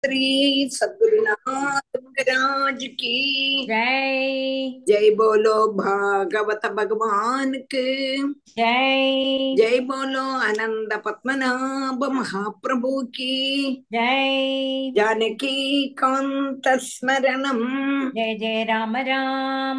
श्री सद्गुरुनाथ महाराज की जय जय बोलो भागवत भगवान के जय जय बोलो आनंद पद्मनाभ महाप्रभु की जय जानकी कांत स्मरणम जय जय राम राम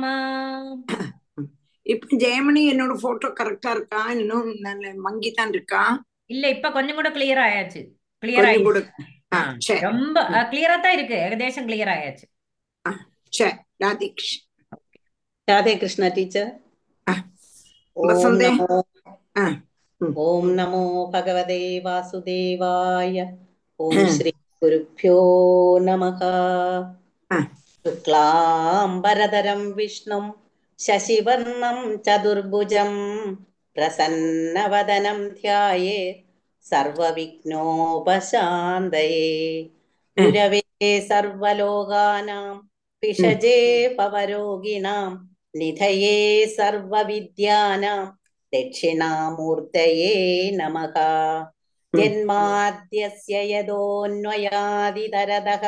இப்ப ஜெயமணி என்னோட போட்டோ கரெக்டா இருக்கா இன்னும் நல்ல மங்கித்தான் இருக்கா இல்ல இப்ப கொஞ்சம் கூட கிளியர் ஆயாச்சு கிளியர் கொஞ்சம் கூட ஆயிடுச்சு ஆ, ஆ, சரி ரொம்ப கிளியரா தான் இருக்கு ஏகதேசம் கிளியர் ஆயாச்சு ஆ, சரி ராதிக்ஷ் राधे कृष्ण टीचर ஆ, ॐ வசந்தே नमो ஆ, ம், ॐ नमो भगवते वासुदेवाय ॐ ம், श्री गुरुभ्यो नमः ஆ, शुक्लाम्बरधरं विष्णुं शशिवर्णं चतुर्भुजं प्रसन्नवदनं ध्याये सर्वविघ्नोपशान्तये ம், गुरवे सर्वलोकानां ம், पिषजे पवरोगिणां निधये सर्वविद्यानां दक्षिणामूर्तये नमः ம், जन्माद्यस्य यदोऽन्वयादितरतः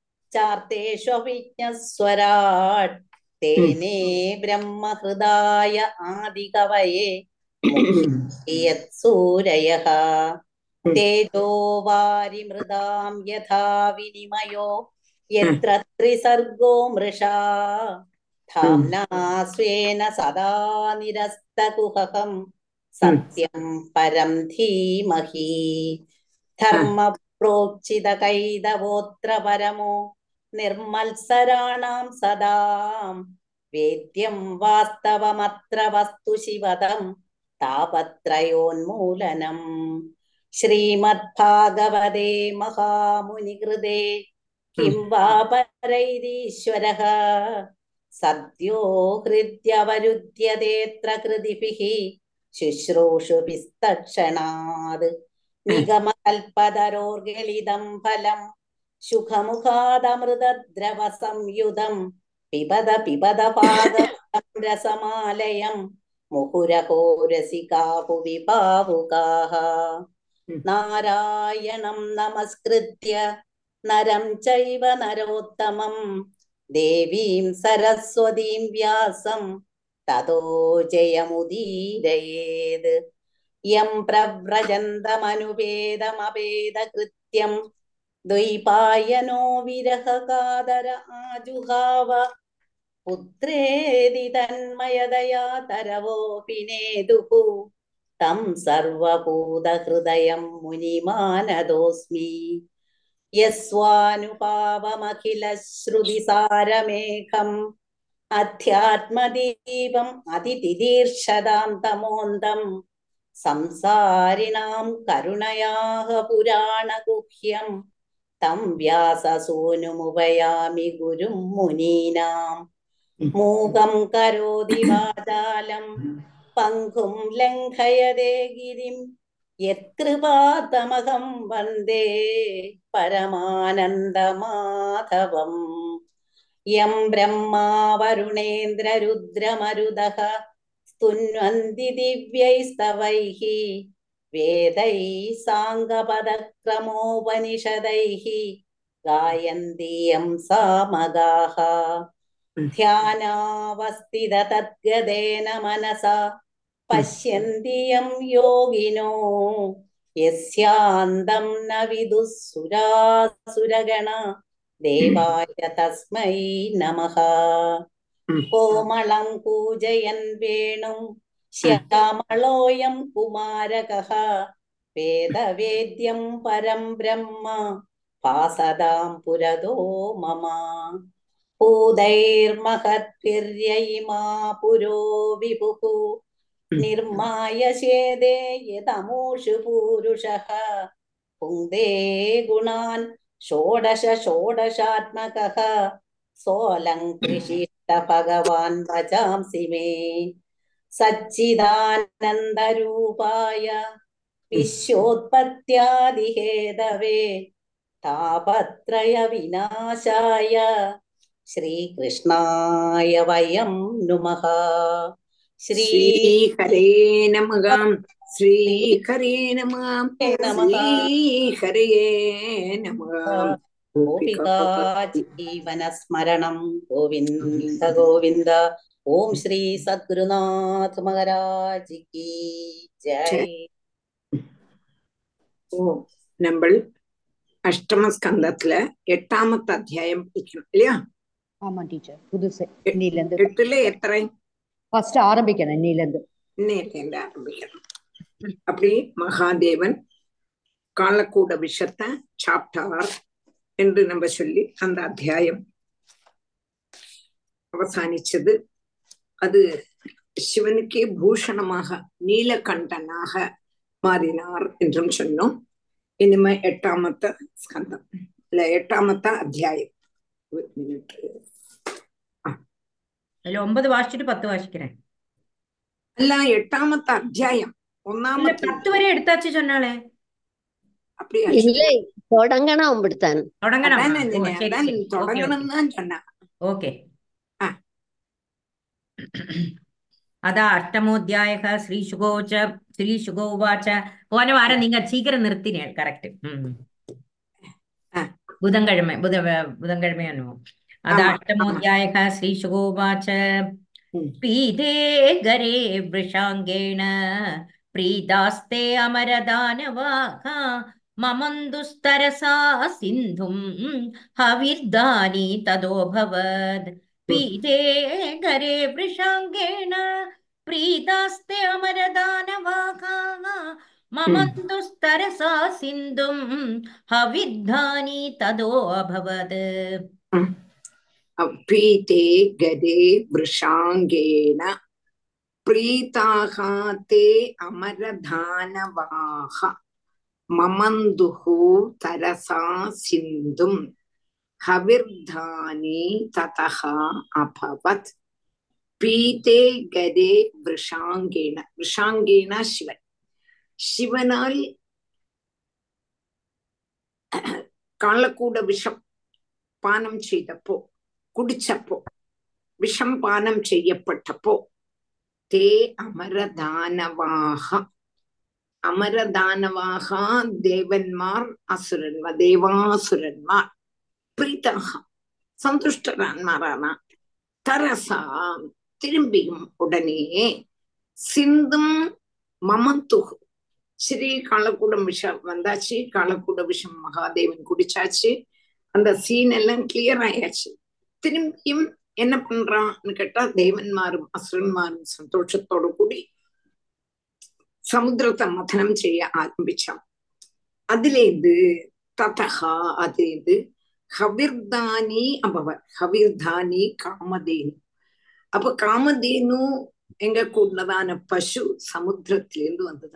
चार्तेष्वभिज्ञस्वराट् ம், तेने ब्रह्महृदाय आदिकवये मुह्यन्ति यत्सूरयः ம், तेजो वारिमृदां यथा विनिमयो ம், यत्र त्रिसर्गो मृषा ம், धाम्ना स्वेन सदा निरस्तकुहकं ம், सत्यं परं धीमहि ஆ, धर्मप्रोक्षितकैतवोऽत्र परमो निर्मत्सराणां सदा वेद्यं वास्तवमत्र वस्तु शिवदं तापत्रयोन्मूलनम् श्रीमद्भागवते महामुनिकृते किं ம், वा परैरीश्वरः सद्यो हृद्यवरुध्यतेऽत्र कृतिभिः शुश्रूषुभिस्तक्षणात् निगमकल्पतरोर्गलितं फलम् सुखमुखादमृतद्रवसंयुतं पिबद पिबद पादं रसमालयं मुहुरहो रसिका भुवि भावुकाः ம், नारायणं नमस्कृत्य नरं चैव नरोत्तमं देवीं सरस्वतीं व्यासं ततो जयमुदीरयेत् यं प्रव्रजन्तमनुपेदमपेदकृत्यं द्वैपायनो विरहकादर आजुहाव पुत्रेदि तन्मयदया तरवोऽपि नेदुः तं सर्वभूतहृदयं मुनिमानदोऽस्मि यस्वानुभावमखिलश्रुतिसारमेघम् अध्यात्मदीपम् अतितिदीर्षदां तमोन्दम् संसारिणां करुणयाः पुराणगुह्यं तं व्याससूनुमुपयामि गुरुं मुनीनाम् ம், मूकं करोति वाचालं पङ्गुं लङ्घयते गिरिं यत्कृपातमहं वन्दे परमानन्दमाधवम् यं ब्रह्मा वरुणेन्द्ररुद्रमरुदः स्तुन्वन्ति दिव्यैस्तवैः वेदैः साङ्गपदक्रमोपनिषदैः गायन्ति यं सामगाः ம், ध्यानावस्थिततद्गदेन मनसा ம், पश्यन्ति यं योगिनो यस्यान्तं न विदुः सुरासुरगणा देवाय तस्मै नमः ம், कोमलं पूजयन् वेणुं ம், श्यामलोऽयं कुमारकः वेदवेद्यं परं ब्रह्म पासदां पुरदो मम भूतैर्महद्भिर्ययिमा पुरो विभुः ம், निर्माय शेदे यदमुषु पूरुषः पुङ्क्ते गुणान् षोडश षोडशात्मकः सोऽलङ्कृषिष्ट भगवान् भजांसि मे सच्चिदानन्दरूपाय विश्वोत्पत्त्यादिहेतवे तापत्रयविनाशाय श्रीकृष्णाय वयं नुमः श्री श्रीहरे नमः श्रीहरे नमः नमः श्रीहरे नमः ഗോപികാ ജീവനസ്മരണം ഗോവിന്ദ ഗോവിന്ദ ഓം ശ്രീ സദ്ഗുരുനാഥ മഹാരാജ് കി ജയ് ஓ நம்ம அஷ்டம ஸ்கந்தத்துல எட்டாமத்து அத்தியாயம் படிக்கணும் இல்லையா ஆமா டீச்சர் புதுசு எ- இன்னில இருந்து எட்டுல எத்தனை ஃபர்ஸ்ட் ஆரம்பிக்கணும் இன்னில இருந்து இன்னையிலேருந்து ஆரம்பிக்கணும் அப்படி மகாதேவன் காலக்கூட விஷத்தை சாப்பிட்டார் என்று நம்ம சொல்லி அந்த அத்தியாயம் அவசானிச்சது அது சிவனுக்கே பூஷணமாக நீலகண்டனாக மாறினார் என்றும் சொன்னோம் இனிமே எட்டாமத்த ஸ்கந்தம் இல்ல எட்டாமத்த அத்தியாயம் ஒரு minute. அதுல ஒன்பது வாசிச்சுட்டு பத்து வாசிக்கிறேன் അല്ല എട്ടാമത്തെ അധ്യായം இல்ல ഒന്നാമത്തെ பத்து வரை எடுத்தாச்சு சொன்னாலே அப்படியா ഇല്ലേ തുടങ്ങണം അമ്പടുത്താൻ தொடங்கணும் അതാണ് ஓ, എന്തിനാ? சரி അതാണ് சரி ஓகே തുടങ്ങണം ஓகே ഞാൻ சொന്ന ஓகே ആ. അതാ അഷ്ടമോധ്യായ ശ്രീശുഗോച ശ്രീശുഗോ ഉവാച പോന വാരം നിങ്ങൾ சீக்கிரம் നിർത്തിനേ കറക്റ്റ് ആ. ബുധൻകിഴമ ബുധ ബുധൻകിഴമയാണോ അതാ ആമാ, അഷ്ടമോധ്യായ ശ്രീശുഗോ ഉവാച ഉം. പീതേ ഗരേ വൃഷാംഗേണ പ്രീതാസ്തേ അമരദാനവാഹ മമന്തുസ്തരസാ സിന്ധും ഹവിർദാനി തദോഭവത് പീതേ ഗരേ വൃഷാംഗേണ പ്രീതാസ്തേ അമരദാനവാഹ മമന്തുസ്തരസാ സിന്ധും ഹവിർദാനി തദോ അഭവത് പീതേ ഗരേ വൃഷാംഗേന പ്രീതാഹ തേ അമരധാനവാഹ മമന്തുഹു തരസാ സിന്ധും ഹവിർധാനി തതഹ അഭവത് പീതേ ഗരേ വൃഷാംഗേണ വൃഷാംഗേണ ശിവൻ ശിവനാൽ കള്ളക്കൂട വിഷം പാനം ചെയ്തപ്പോ കുടിച്ചപ്പോ വിഷം പാനം ചെയ്യപ്പെട്ടപ്പോ തേ അമരദാനവാഹ അമരദാനവാഹ ദേവന്മാർ അസുരന്മാർ ദേവാസുരന്മാർ പ്രീതഹ സന്തുഷ്ടരാന്മാരാണ് തരസ തിരുമ്പിയും ഉടനെ സിന്ധും மமந்துகு ஸ்ரீ காலக்கூடம் விஷம் வந்தாச்சு காலக்கூட விஷம் மகாதேவன் குடிச்சாச்சு அந்த சீன் எல்லாம் கிளியர் ஆயாச்சு திரும்பியும் என்ன பண்றான்னு கேட்டா தேவன்மாரும் அசுரன்மாரும் சந்தோஷத்தோட கூடி சமுத்திரத்தை மதனம் செய்ய ஆரம்பிச்சான் அதுலேருந்து ததகா அது இது ஹவிர்தானி அபவ ஹவிர்தானி காமதேனு அப்ப காமதேனு எங்க கூடதான பசு சமுத்திரத்திலிருந்து வந்தது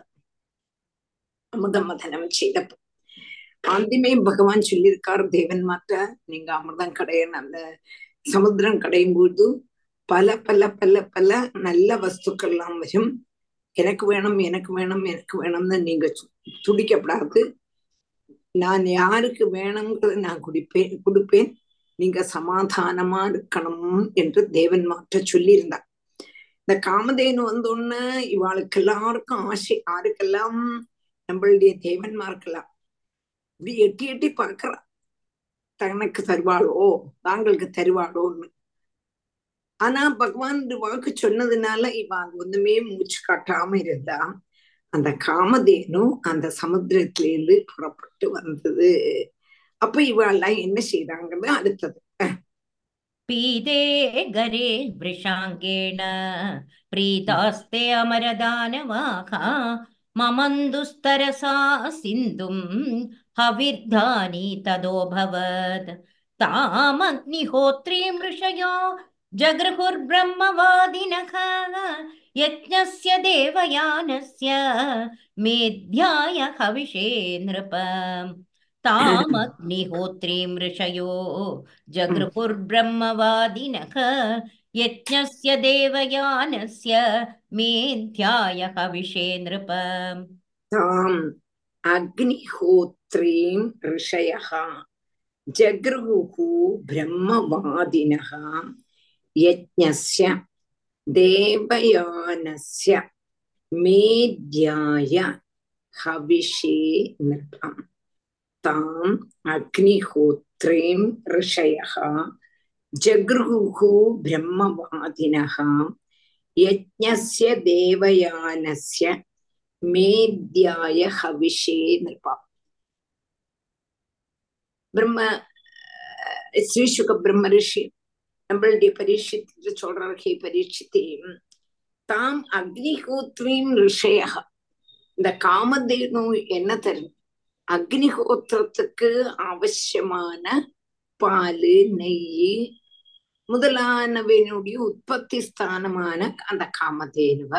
அமுத மதனம் செய்தப்ப ஆந்திமே பகவான் சொல்லியிருக்காரு தேவன்மார்ட்ட நீங்க அமிர்தம் கடையன்னு அந்த சமுத்திரம் கடையும் போது பல பல பல பல நல்ல வஸ்துக்கள் எல்லாம் வரும் எனக்கு வேணும் எனக்கு வேணும் எனக்கு வேணும்னு நீங்க துடிக்கப்படாது நான் யாருக்கு வேணுங்கிறது நான் குடிப்பேன் கொடுப்பேன் நீங்க சமாதானமா இருக்கணும் என்று தேவன்மார்ட்ட சொல்லியிருந்தார் இந்த காமதேனு வந்தோன்னு இவாளுக்கு எல்லாருக்கும் ஆசை யாருக்கெல்லாம் நம்மளுடைய தேவன்மார்க்கெல்லாம் இப்படி எட்டி எட்டி பார்க்கறா தனக்கு தருவாளோ தாங்களுக்கு தருவாளோன்னு ஆனா பகவான் வாக்கு சொன்னதுனால இவ அது ஒண்ணுமே மூச்சு காட்டாம இருந்தா அந்த காமதேனு அந்த சமுத்திரத்திலிருந்து புறப்பட்டு வந்தது அப்ப இவெல்லாம் என்ன செய்தாங்கன்னு அடுத்தது पीते गरे वृषाङ्गेण प्रीतास्ते अमरदानवाखा ममन्दुस्तरसा सिन्धुं हविर्धानि तदोऽभवत् तामग्निहोत्रीं ऋषयो जगृहुर्ब्रह्मवादिनः यज्ञस्य देवयानस्य मेध्याय हविषे नृप तामग्निहोत्रीं ऋषयो जगृहुर्ब्रह्मवादिनः यज्ञस्य देवयानस्य मेध्याय हविषे नृप தாம் அக்னிஹோத்ரீம் ரிஷயः ஜக்ருஹு பிரம்மவாதினः யஜ்ஞஸ்ய தேவயானஸ்ய மேத்யாய ஹவிஷே நிருபம் தாம் அக்னிஹோத்ரீம் त्रीं ऋषयः जगृहुः ब्रह्मवादिनः यज्ञस्य देवयानस्य मेद्याय हविषे नृपा பிரம்ம ஸ்ரீசுக பிரம்ம ரிஷி நம்மளுடைய பரீட்சித்து சொல்றாரு பரீட்சித்தையும் தாம் அக்னிஹோத்ரீம் ரிஷயா இந்த காமதேனு என்ன தரும் அக்னிஹோத்திரத்துக்கு அவசியமான பாலு நெய் முதலானவனுடைய உற்பத்தி ஸ்தானமான அந்த காமதேனுவ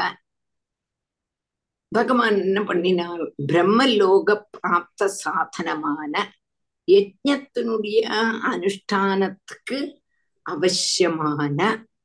பகவான் என்ன பண்ணினார் பிரம்மலோக பிராப்த சாதனமான யஜ்ஞத்தினுடைய அனுஷ்டானத்துக்கு அவசியமான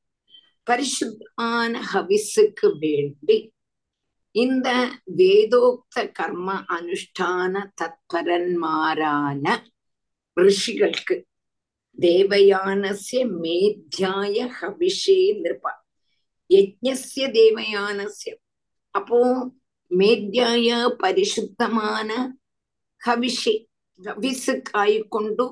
பரிசுத்தமான ஹவிஸுக்கு வேண்டி இந்த வேதோக்த கர்ம அனுஷ்டான தத்பரன்மாரான ரிஷிகளுக்கு தேவயானஸ்ய மேத்யாய ஹவிஷே நிருபா யஜ்ஞஸ்ய தேவயானஸ்ய அப்போ மேத்யாய பரிசுத்தமான ஹவிஷே ஹவிஸுக்காய்கொண்டு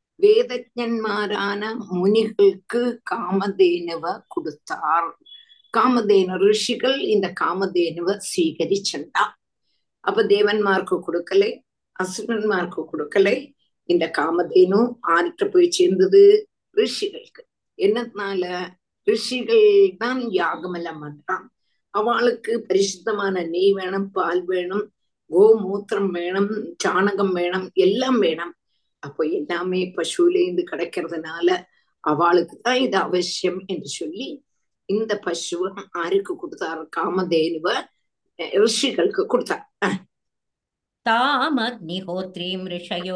வேதஜன்மாரான முனிகளுக்கு காமதேனுவ கொடுத்தார் காமதேனு ഋഷികൾ இந்த காமதேனுவ സ്വീകരിച്ചണ്ട அப்ப தேவன்மார்க்கு கொடுக்கலை அசுரன்மார்க்கு கொடுக்கலை இந்த காமதேனு ஆர்கிட்ட போய் சேர்ந்தது ரிஷிகளுக்கு என்னதுனால ரிஷிகள் தான் யாகமெல்லாம் பண்றான் அவளுக்கு பரிசுத்தமான நெய் வேணும் பால் வேணும் கோமூத்திரம் வேணும் சாணகம் வேணும் எல்லாம் வேணும் அப்போ எல்லாமே பசுலேருந்து கிடைக்கிறதுனால அவளுக்கு தான் இது அவசியம் என்று சொல்லி இந்த பசுவை ஆருக்கு கொடுத்தாரு காமதேனுவ ரிஷிகளுக்கு கொடுத்தார் तामग्निहोत्रीं ऋषयो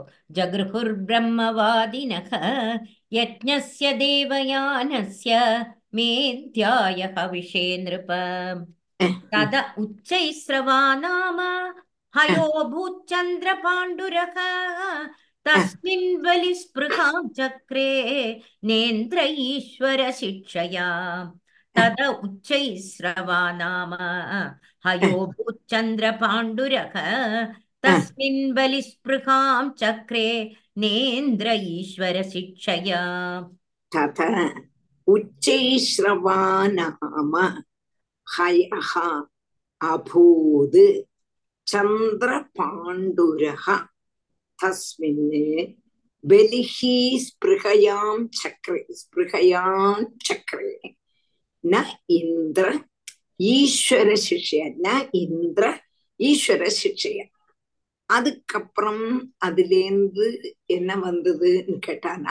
जगृहुर्ब्रह्मवादिनः यज्ञस्य देवयानस्य मेध्याय हविषे नृप तद उच्चैस्रवा नाम हयो भूच्चन्द्रपाण्डुरः तस्मिन् बलिस्पृहां चक्रे नेन्द्र ईश्वरशिक्षया तद उच्चैस्रवा नाम हयो भूच्चन्द्रपाण्डुरः तस्मिन् बलिस्पृहां चक्रे नेन्द्र ईश्वरशिक्षया तथ उच्चैश्रवा नाम हयः अभूद् चन्द्रपाण्डुरः तस्मिन् बलिः स्पृहयां चक्रे स्पृहयां चक्रे न इन्द्र ஈஸ்வர சிக்ஷைய ந இந்திர ஈஸ்வர சிக்ஷைய அதுக்கப்புறம் அதுலேருந்து என்ன வந்ததுன்னு கேட்டானா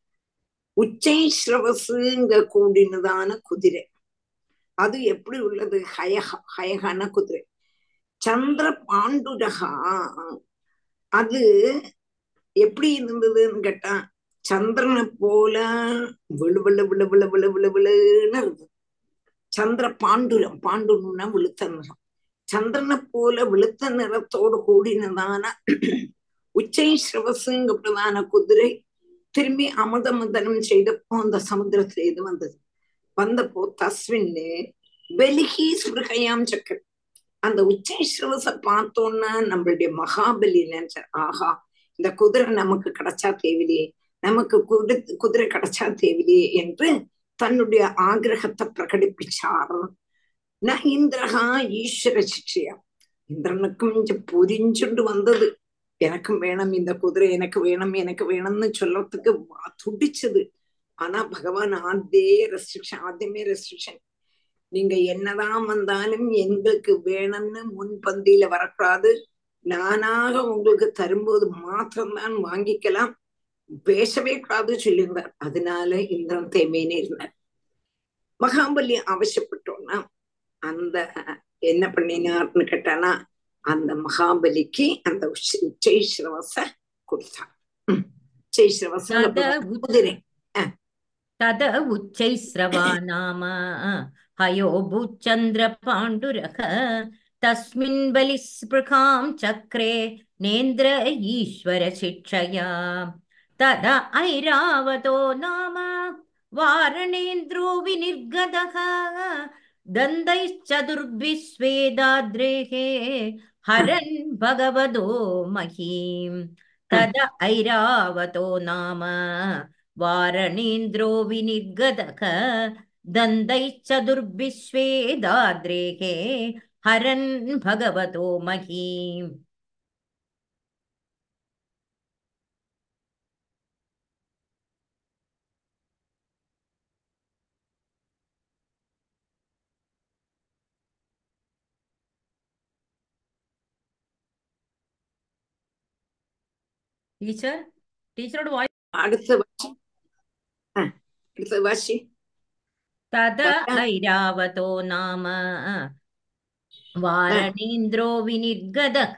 உச்சைஸ்ரவசுங்க கூடினதான குதிரை அது எப்படி உள்ளது ஹயஹ ஹயகான குதிரை சந்திர பாண்டுரகா அது எப்படி இருந்ததுன்னு கேட்டா சந்திரனை போல விழு விழு விழு விழு விழு விழு விழுன்னு இருந்தது சந்திர பாண்டுரம் பாண்டுரம்னா வெளுத்த நிறம் சந்திரனை போல வெளுத்த நிறத்தோடு கூடினதான உச்சை ஸ்ரவசுங்கப்பட்டதான குதிரை திரும்பி அமுத மதனம் செய்தப்போ அந்த சமுத்திரத்துல இது வந்தது வந்தப்போ தஸ்வின்னு பெலிகி ஸ்பிருகையாம் சக்கர் அந்த உச்சை ஸ்ரவச பார்த்தோன்னா நம்மளுடைய மகாபலி நினைச்சார் ஆஹா இந்த குதிரை நமக்கு கிடைச்சா தேவையில்லையே நமக்கு குதிரை குதிரை கிடைச்சா தேவையில்லையே என்று தன்னுடைய ஆகிரகத்தை பிரகடிப்பிச்சார் ந இந்திரகா ஈஸ்வர சிக்ஷையா இந்திரனுக்கும் இங்க புரிஞ்சுண்டு வந்தது எனக்கும் வேணும் இந்த குதிரை எனக்கு வேணும் எனக்கு வேணும்னு சொல்றதுக்கு துடிச்சது ஆனா பகவான் ஆத்தே ரெஸ்ட்ரிக்ஷன் ஆദ്യമേ ரெஸ்ட்ரிக்ஷன் நீங்க என்னதான் வந்தாலும் எங்களுக்கு வேணும்னு முன்பந்தியில வரக்கூடாது நானாக உங்களுக்கு தரும்போது மாத்திரம்தான் வாங்கிக்கலாம் பேசவே கூடாது சொல்லியிருந்தார் அதனால இந்திரன் தேமேனே இருந்தார் மகாபலி அவசியப்பட்டோம்னா அந்த என்ன பண்ணினார்னு கேட்டானா அந்த மகாபலிக்கு அந்த உச்சை சிரவச கொடுத்தார் உச்சை சிரவச குதிரை तद उच्चैस्रवा नाम हयो भूचन्द्रपाण्डुरः तस्मिन् बलिस्पृहां चक्रे नेन्द्र ईश्वरशिक्षया तद ऐरावतो नाम वारणेन्द्रो विनिर्गतः दन्तैश्चतुर्भिस्वेदाद्रेः हरन् भगवदो महीम् तद ऐरावतो नाम वारणेन्द्रो विनिर्गतः दन्तैश्चतुर्विश्वेदाद्रेः हरन् भगवतो महीम् ടീച്ചർ ടീച്ചറോട് വായി அடுத்த வாசி ஆ, அடுத்த வாசி തത തത ഐരാവതോ നാമ വാരണേന്ദ്രോ വിനിർഗതഃ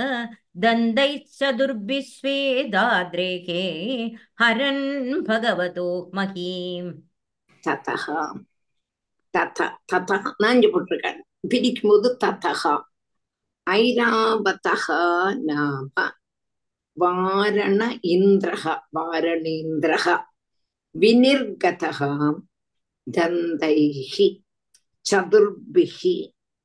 ദന്തൈശ്ചതുർവിശ്വേദാദ്രേः ഹരൻ ഭഗവതോ മഹീം ததஹ தத ததா நான் இங்க போட்டிருக்கேன் பிரிக்கும் போது ததஹா ஐராவதஹ நாம வாரண இந்திரஹ வாரணேந்திரஹ வினிர்கதஹ தந்தைஹி சதுர்பிஹி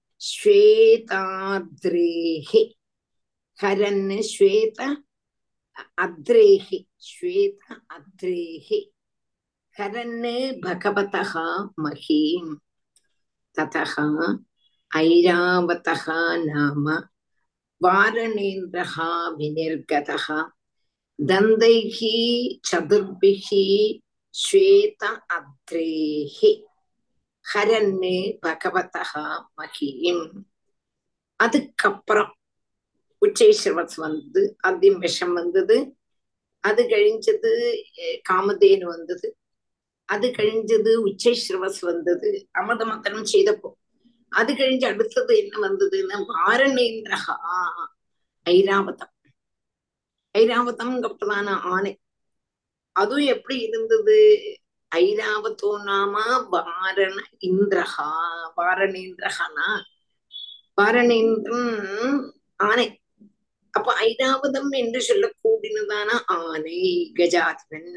ஸ்வேதாத்ரேஹி ஹரன் ஸ்வேத அத்ரேஹி ஸ்வேத அத்ரேஹி हरन् भगवतः महीम् ततः ऐरावतः नाम वारणेन्द्रः विनिर्गतः दन्तैः चतुर्भिः श्वेत अद्रेः ஹரன் பகவதः மகிம் அதுக்கப்புறம் உச்சேஸ்வரஸ் வந்தது ஆദ്യം விஷம் வந்தது அது கழிஞ்சது அஹ், காமதேனு வந்தது அது கழிஞ்சது உச்சைஸ்ரவஸ் வந்தது அமிர்த மந்தனம் செய்தப்போ அது கழிஞ்சு அடுத்தது என்ன வந்ததுன்னா வாரணேந்திரஹா ஐராவதம் ஐராவதம்ங்கிறதான ஆணை அதுவும் எப்படி இருந்தது ஐராவதோ நாம வாரண இந்திரஹா வாரணேந்திரஹானா வாரணேந்திரன் ஆணை அப்ப ஐராவதம் என்று சொல்லக்கூடியதான ஆனை கஜாதிபன்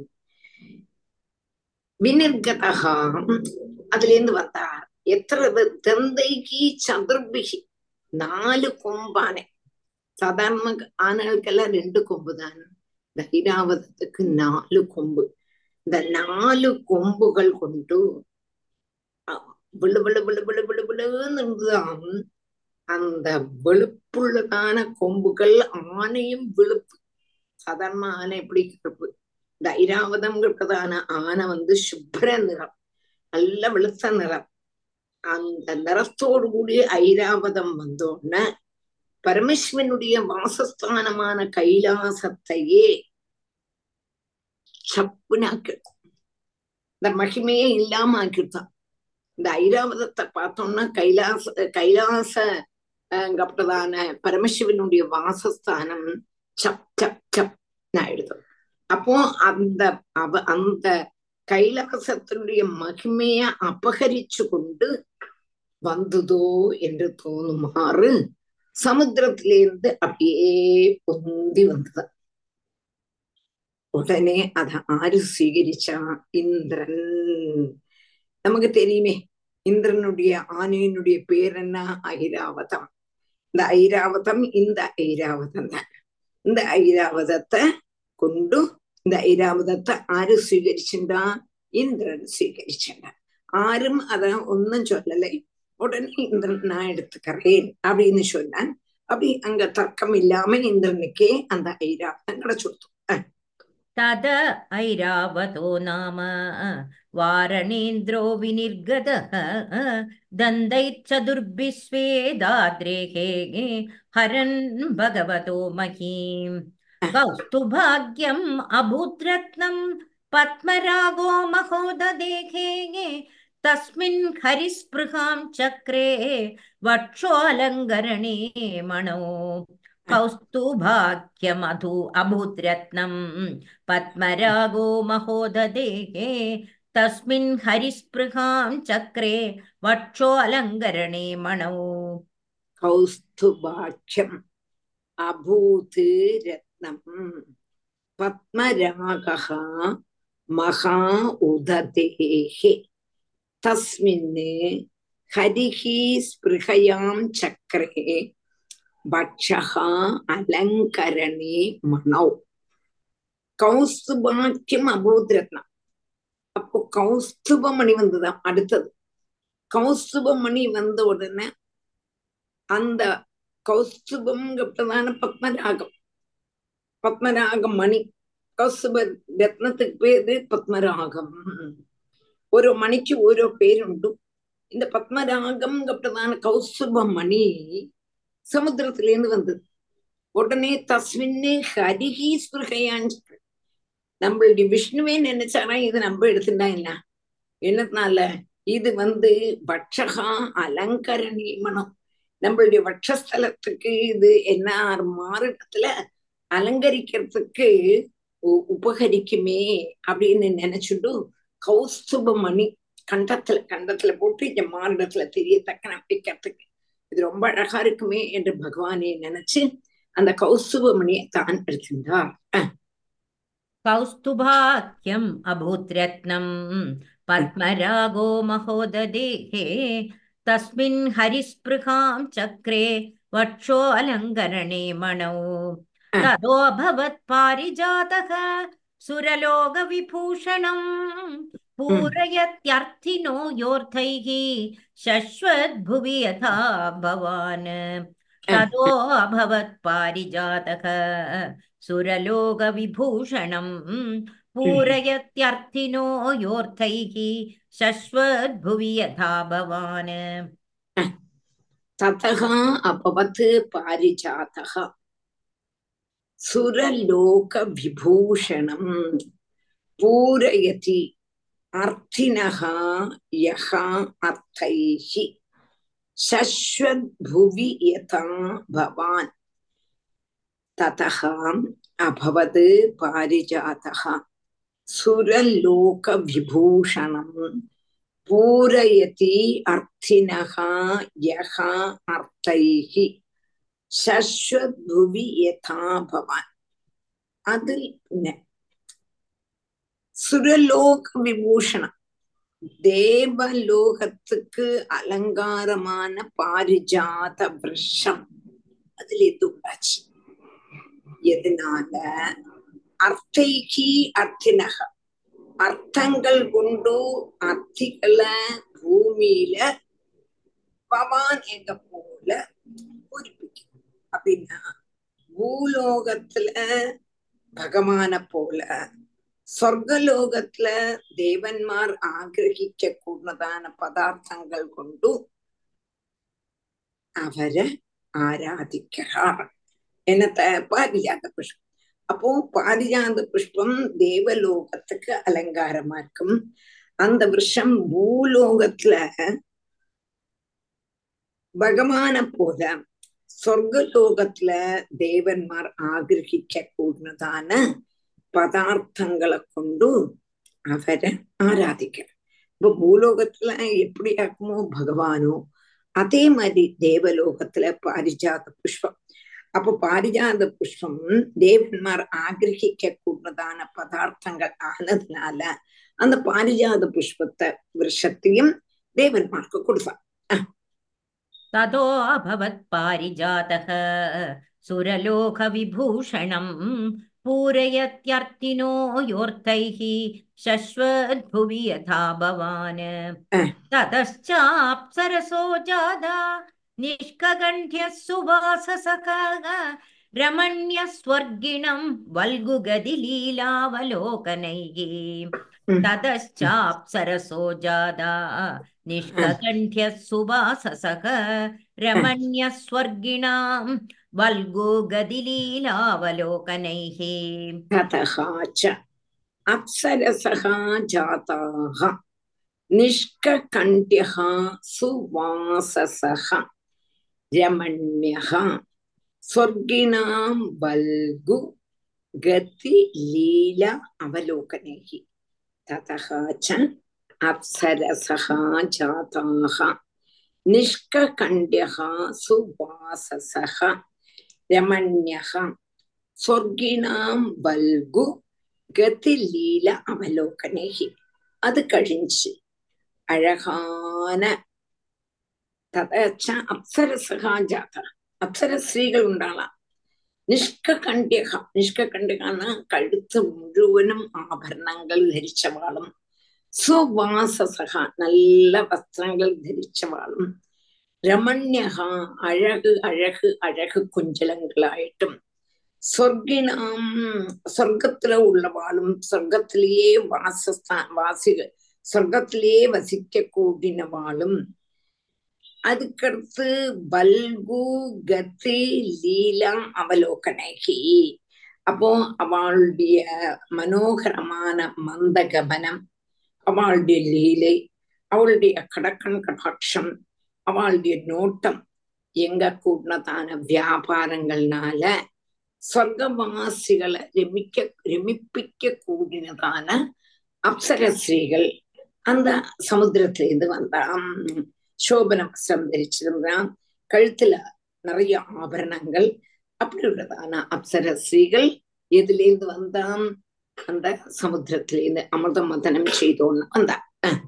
வினிர்கதகா அதுல இருந்து வந்தார் எത്ര தந்தைக்கு சதுர்பிகி நாலு கொம்பானை சாதாரண ஆண்களுக்கெல்லாம் ரெண்டு கொம்பு தான் இந்த ஐராவதத்துக்கு நாலு கொம்பு இந்த நாலு கொம்புகள் கொண்டு அஹ், விழு விழு விழு விழு விழு விழுன்னு இருந்துதான் அந்த வெளுப்புள்ளதான கொம்புகள் ஆனையும் வெளுப்பு சாதாரண ஆனை எப்படி கருப்பு இந்த ஐராவதம்ங்கிறதான ஆனை வந்து சுப்ர நிறம் நல்ல வெளுத்த நிறம் அந்த நிறத்தோடு கூடிய ஐராவதம் வந்தோடனே பரமேஸ்வரனுடைய வாசஸ்தானமான கைலாசத்தையே சப்புனாக்கிடும் இந்த மகிமையே இல்லாம ஆக்கிட்டான் இந்த ஐராவதத்தை பார்த்தோம்னா கைலாச கைலாச அங்கப்பட்டதான பரமசிவனுடைய வாசஸ்தானம் சப் சப் சப் ஆயிடுது அப்போ அந்த அவ அந்த கைலாசத்தினுடைய மகிமைய அபகரிச்சு கொண்டு வந்ததோ என்று தோணுமாறு சமுத்திரத்திலிருந்து அப்படியே பொந்தி வந்தது உடனே அத ஆறு സ്വീകരിച്ചാ இந்திரன் நமக்கு தெரியுமே இந்திரனுடைய ஆணையினுடைய பேர் என்ன ஐராவதம் இந்த ஐராவதம் இந்த ஐராவதம் தான் இந்த ஐராவதத்தை கொண்டு இந்த ஐராவதத்தை ஆര് സ്വീകരിച്ചിണ്ടാ இந்திரன் സ്വീകരിച്ചിണ്ടാ ஆரும் அத ஒன்னும் சொல்லலை உடனே இந்திரன் நான் எடுத்துக்கிறேன் அப்படின்னு சொன்னான் அப்படி அங்க தர்க்கம் இல்லாம இந்திரனுக்கே அந்த ஐராவதம் கிடைச்சுடுத்து तद ऐरावतो नाम वारणेन्द्रो विनिर्गतः दन्तैश्चतुर्भिस्वेदाद्रेः हरन् भगवतो महीम् कौस्तुभाग्यम् अभूद्रत्नं पद्मरागो महोददेहे तस्मिन् हरिस्पृहां चक्रे वक्षोऽलङ्करणे मणौ कौस्तुभाख्यमधु अभूद्रत्नं पद्मरागो महोददेहे तस्मिन् हरिस्पृहां चक्रे वक्षोऽलङ्करणे मणौ கௌஸ்துபாட்சம் அபூத் ரத்னம் பத்மராகः மகா உததேः தஸ்மின் ஹரிः ஸ்பிருகயாம் சக்கரே பட்சகா அலங்கரணே மனோ கௌஸ்துபாக்கியம் அபூத் ரத்னம் அப்போ கௌஸ்துபமணி வந்துதான் அடுத்தது கௌஸ்துபமணி வந்த உடனே அந்த கௌஸ்துபம்ங்கிறதான பத்மராகம் பத்மராகம் மணி கௌஸ்துப ரத்னத்துக்கு பேரு பத்மராகம் ഓരോ മണിക്ക് ഓരോ പേരുണ്ട് இந்த பத்மராகம்ங்கிறதான கௌசுப மணி சமுத்திரத்திலேருந்து வந்தது உடனே தஸ்மின்னு ஹரிஹி ஸ்பிருகையான்னு நம்மளுடைய விஷ்ணுவே நினைச்சாரா இது நம்ம எடுத்துட்டா என்ன என்னதுனால இது வந்து பட்சகா அலங்கரணீமனம் நம்மளுடைய வட்சஸ்தலத்துக்கு இது என்ன மாறிடத்துல அலங்கரிக்கிறதுக்கு உ- உபகரிக்குமே அப்படின்னு நினைச்சுட்டு கௌஸ்துபமணி கண்டத்துல கண்டத்துல போட்டு இந்த மாறிடத்துல தெரியத்தக்க வைக்கிறதுக்கு இது ரொம்ப அழகா இருக்குமே என்று பகவானே நினைச்சு அந்த கௌஸ்துபமணியை தான் எடுத்திருந்தார் कौस्तुभाख्यम् अभूद्रत्नम् पद्मरागो महोददेः तस्मिन् हरिस्पृहां चक्रे वक्षोऽलङ्करणे मणौ ततोऽभवत् पारिजातः सुरलोकविभूषणम् पूरयत्यर्थिनो योऽर्थैः शश्वद्भुवि यथा भवान् ततो अभवत् पारिजातः सुरलोकविभूषणम् पूरयत्यर्थिनो योऽर्थैः शश्वद्भुवि यथा भवान् ततः अभवत् पारिजातः सुरलोकविभूषणम् पूरयति अर्थिनः यः अर्थैः शश्वद्भुवि यथा भवान् ततः अभवत् पारिजातः सुरलोकविभूषणम् पूरयति अर्थिनः यः अर्थैः ശശ്വദ്ഭുവി യഥാ ഭവാൻ അതിൽ പിന്നെ സുരലോക വിഭൂഷണം தேவலோகத்துக்கு அலங்காரமான பாரிஜாத விருஷம் அதுல இது உண்டாச்சு எதனால அர்த்தைகி அர்த்தினக அர்த்தங்கள் கொண்டு அர்த்திகளை பூமியில பவான் எங்க போல பூரிப்பிக்கும் அப்படின்னா பூலோகத்துல பகவான போல சொர்க்கலோகத்துல தேவன்மார் ஆகிரகிக்க கூடதான பதார்த்தங்கள் கொண்டு அவரை ஆராதிக்கிறார் என்னத்த பாரிஜாத புஷ்பம் அப்போ பாரிஜாத புஷ்பம் தேவலோகத்துக்கு அலங்காரமா இருக்கும் அந்த விஷம் பூலோகத்துல பகவான போல சொர்க்கலோகத்துல தேவன்மார் ஆகிரகிக்க கூடதான பதார்த்தங்களை கொண்டு அவரை ஆராதிக்கிறார் இப்ப பூலோகத்துல எப்படி ஆக்குமோ பகவானோ அதே மாதிரி தேவலோகத்துல பாரிஜாத புஷ்பம் அப்போ பாரிஜாத புஷ்பம் தேவன்மார் ஆகிரகிக்க கூடதான பதார்த்தங்கள் ஆனதுனால அந்த பாரிஜாத புஷ்பத்தை விருஷத்தையும் தேவன்மார்க்கு கொடுத்தார் ततो अभवत् पारिजातः सुरलोकविभूषणम् पूरयत्यर्थिनो योऽर्थैः शश्वद्भुवि यथा भवान् ततश्चाप्सरसो जादा निष्कगण्ठ्यः सुवाससखः रमण्यस्वर्गिणं वल्गुगदिलीलावलोकनैः ततश्चाप्सरसो जादा निष्ककण्ठ्यः सुवाससः रमण्यस्वर्गिणां वल्गुगदिलीलावलोकनैः ततः च अप्सरसः जाताः निष्ककण्ठ्यः सुवाससः रमण्यः स्वर्गिणां वल्गु गतिलील अवलोकनैः ततः च अप्सरसः जाताः निष्ककण्ड्यः सुवाससः रमण्यः സ്വർഗിണാം ബൽഗു ഗതിലീല അവലോകനേഹി അത് കഴിഞ്ഞ് അഴകാന തതച്ച അപ്സരസഹാജാത അപ്സര സ്ത്രീകൾ ഉണ്ടാളാം നിഷ്കണ്ഠ്യക നിഷ്കണ്ഠ്യകാന്ന കഴുത്ത് മുഴുവനും ആഭരണങ്ങൾ ധരിച്ചവാളും സുവാസസഹ നല്ല വസ്ത്രങ്ങൾ ധരിച്ചവാളും രമണ്യഹ അഴക് അഴക് അഴക് കുഞ്ചലങ്ങളായിട്ടും സ്വർഗിനാം സ്വർഗത്തിലെ ഉള്ളവാളും സ്വർഗത്തിலேயே വാസസ്ഥാ വാസികൾ സ്വർഗത്തിலேயே വസിക്ക കൂടിനവാളും அதுக்கடுத்து பல்கு கதி லீலா அவலோகனகி அப்போ அவளுடைய மனோகரமான மந்தகமனம் அவளுடைய லீலை அவளுடைய கடக்கண் கடாட்சம் அவளுடைய நோட்டம் எங்க கூடதான வியாபாரங்கள்னால സ്വർഗവാസികളെ രമിക്ക രമിപ്പിക്ക കൂടിനതാന അപ്സരസ്ത്രീകൾ அந்த சமுத்திரத்திலிருந்து வந்தான் சோபன வஸ்திரம் தரிச்சிருந்தான் கழுத்துல நிறைய ஆபரணங்கள் அப்படி உள்ளதான அப்சர ஸ்ரீகள் எதுல இருந்து வந்தான் அந்த சமுத்திரத்திலிருந்து அமிர்த மதனம் செய்தோன்னு வந்தான்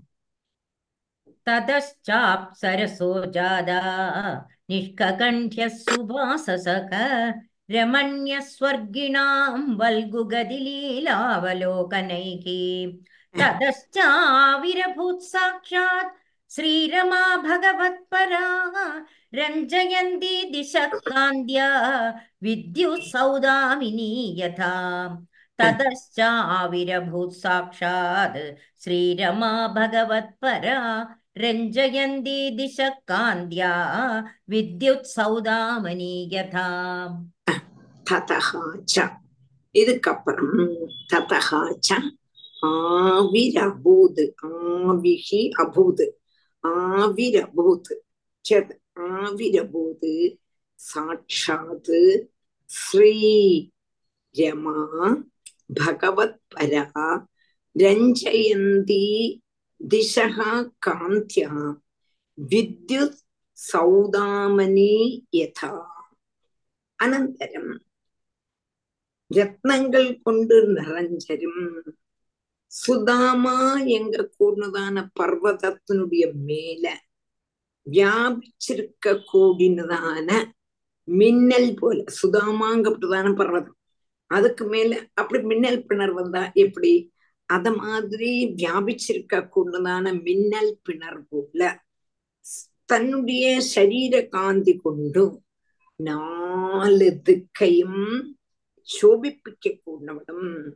ततश्चाप्सरसो जादा निष्ककण्ठ्यः सुभाससक रमण्यस्वर्गिणां वल्गुगदिलीलावलोकनैः ततश्चाविरभूत् साक्षात् श्रीरमा भगवत्परा रञ्जयन्ती दिशः कान्द्या विद्युत् सौदामिनी यथा ततश्चाविरभूत् साक्षात् श्रीरमा भगवत्परा रञ्जयन्ती दिशः कान्द्या विद्युत् सौदामनी यथा ததகாச்ச இதுக்கப்புறம் ததகாச்ச ஆவிரபூத் ஆவிஹி அபூத் ஆவிரபூத் சேத் ஆவிரபூத் சாட்சாத் ஸ்ரீ രമാ ഭഗവത്പര രഞ്ജയന്തി ദിശഃ കാന്ത്യ വിദ്യുത് സൗദാമനി യഥാ അനന്തരം രത്നങ്ങൾ കൊണ്ട് നിറഞ്ചരും സുദാമ எங்க கூடதான பர்வதத்தினுடைய மேல வியாபிச்சிருக்க கூடினதான மின்னல் போல சுதாமாங்கப்பட்டதான பர்வதம் அதுக்கு மேல அப்படி மின்னல் பிணர் வந்தா எப்படி அத மாதிரி வியாபிச்சிருக்க கூடதான மின்னல் பிணர் போல தன்னுடைய சரீர காந்தி கொண்டு நாலு திக்கையும் ശോഭിപ്പിക്ക കൂടണം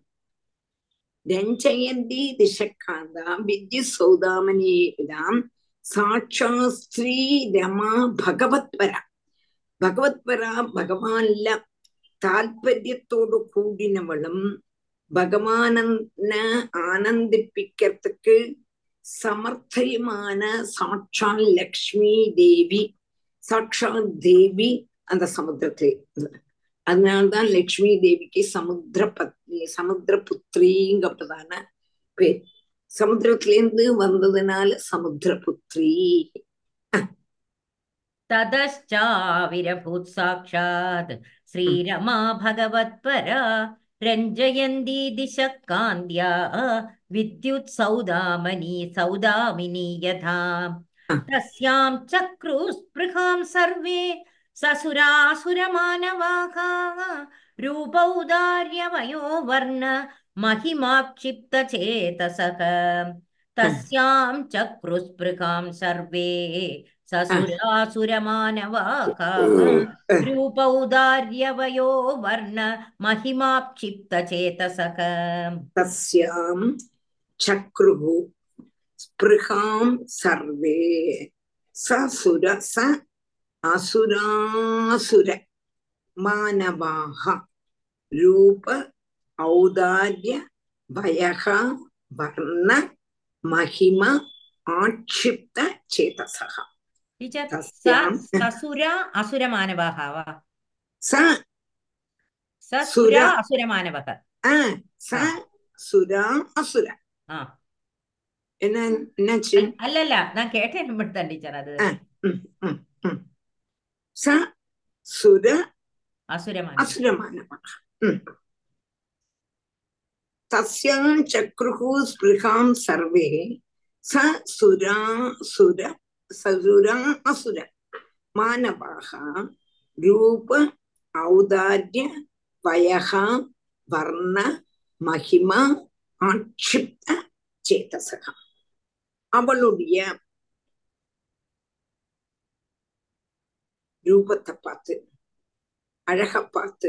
രഞ്ജയന്തി ദിശക്കാന്ത വിദ്യു സൗദാമനിയാം സാക്ഷാ സ്ത്രീ രമാ ഭഗവത്പര ഭഗവത്പര ഭഗവാനില്ല താല്പര്യത്തോടു കൂടിനവളും ഭഗവാനെ ആനന്ദിപ്പിക്കறதுக்கு സമർത്ഥയുமான சாட்சால் லக்ஷ்மி தேவி சாட்சாத் தேவி அந்த சமுத்திரத்தில் அதனால்தான் லக்ஷ்மி தேவிக்கு சமுத்திர பத்னி சமுத்திர புத்திரிங்கப்பட்டதான பேர் சமுத்திரத்திலேருந்து வந்ததுனால சமுத்திர புத்திரி ततश्चाविरभूत् साक्षात् श्रीरमा भगवत्परा रञ्जयन्ती दिशः कान्द्या विद्युत् सौदामनी सौदामिनी यथा तस्यां चक्रुस्पृहां सर्वे ससुरासुरमानवाः रूपौदार्यवयो वर्ण महिमाक्षिप्तचेतसः तस्यां चक्रुस्पृहां सर्वे ससुरासुरमानवाः रूपौदार्यवयो वर्ण महिमाक्षिप्तचेतसः तस्यां चक्रुः स्पृहां सर्वे ससुर स असुरासुर मानवाः रूप औदार्य भयः वर्ण महिम आक्षिप्त चेतसः टीचर् स तस्यां- ससुरा असुरमानवः वा स ससुरा सुरा। असुरमानवः ஆ, ச சுரா அசுர ஆ என்ன என்னாச்சு அல்- அல்லல்ல நான் கேட்டேன் மட்டும்தான் டீச்சர் அது ஆ. ம், ம், ம். ச சுர அசுரமான அசுரமானவः ம். தஸ்யாம் சக்ருஹு ஸ்பிருகாம் சர்வே ச சுரா சுர சசுரா அசுர மானவாக ரூப ஔதாரிய வயகா வர்ண மகிமா ஆட்சிப்த சேதசகா அவளுடைய ரூபத்தை பார்த்து அழக பார்த்து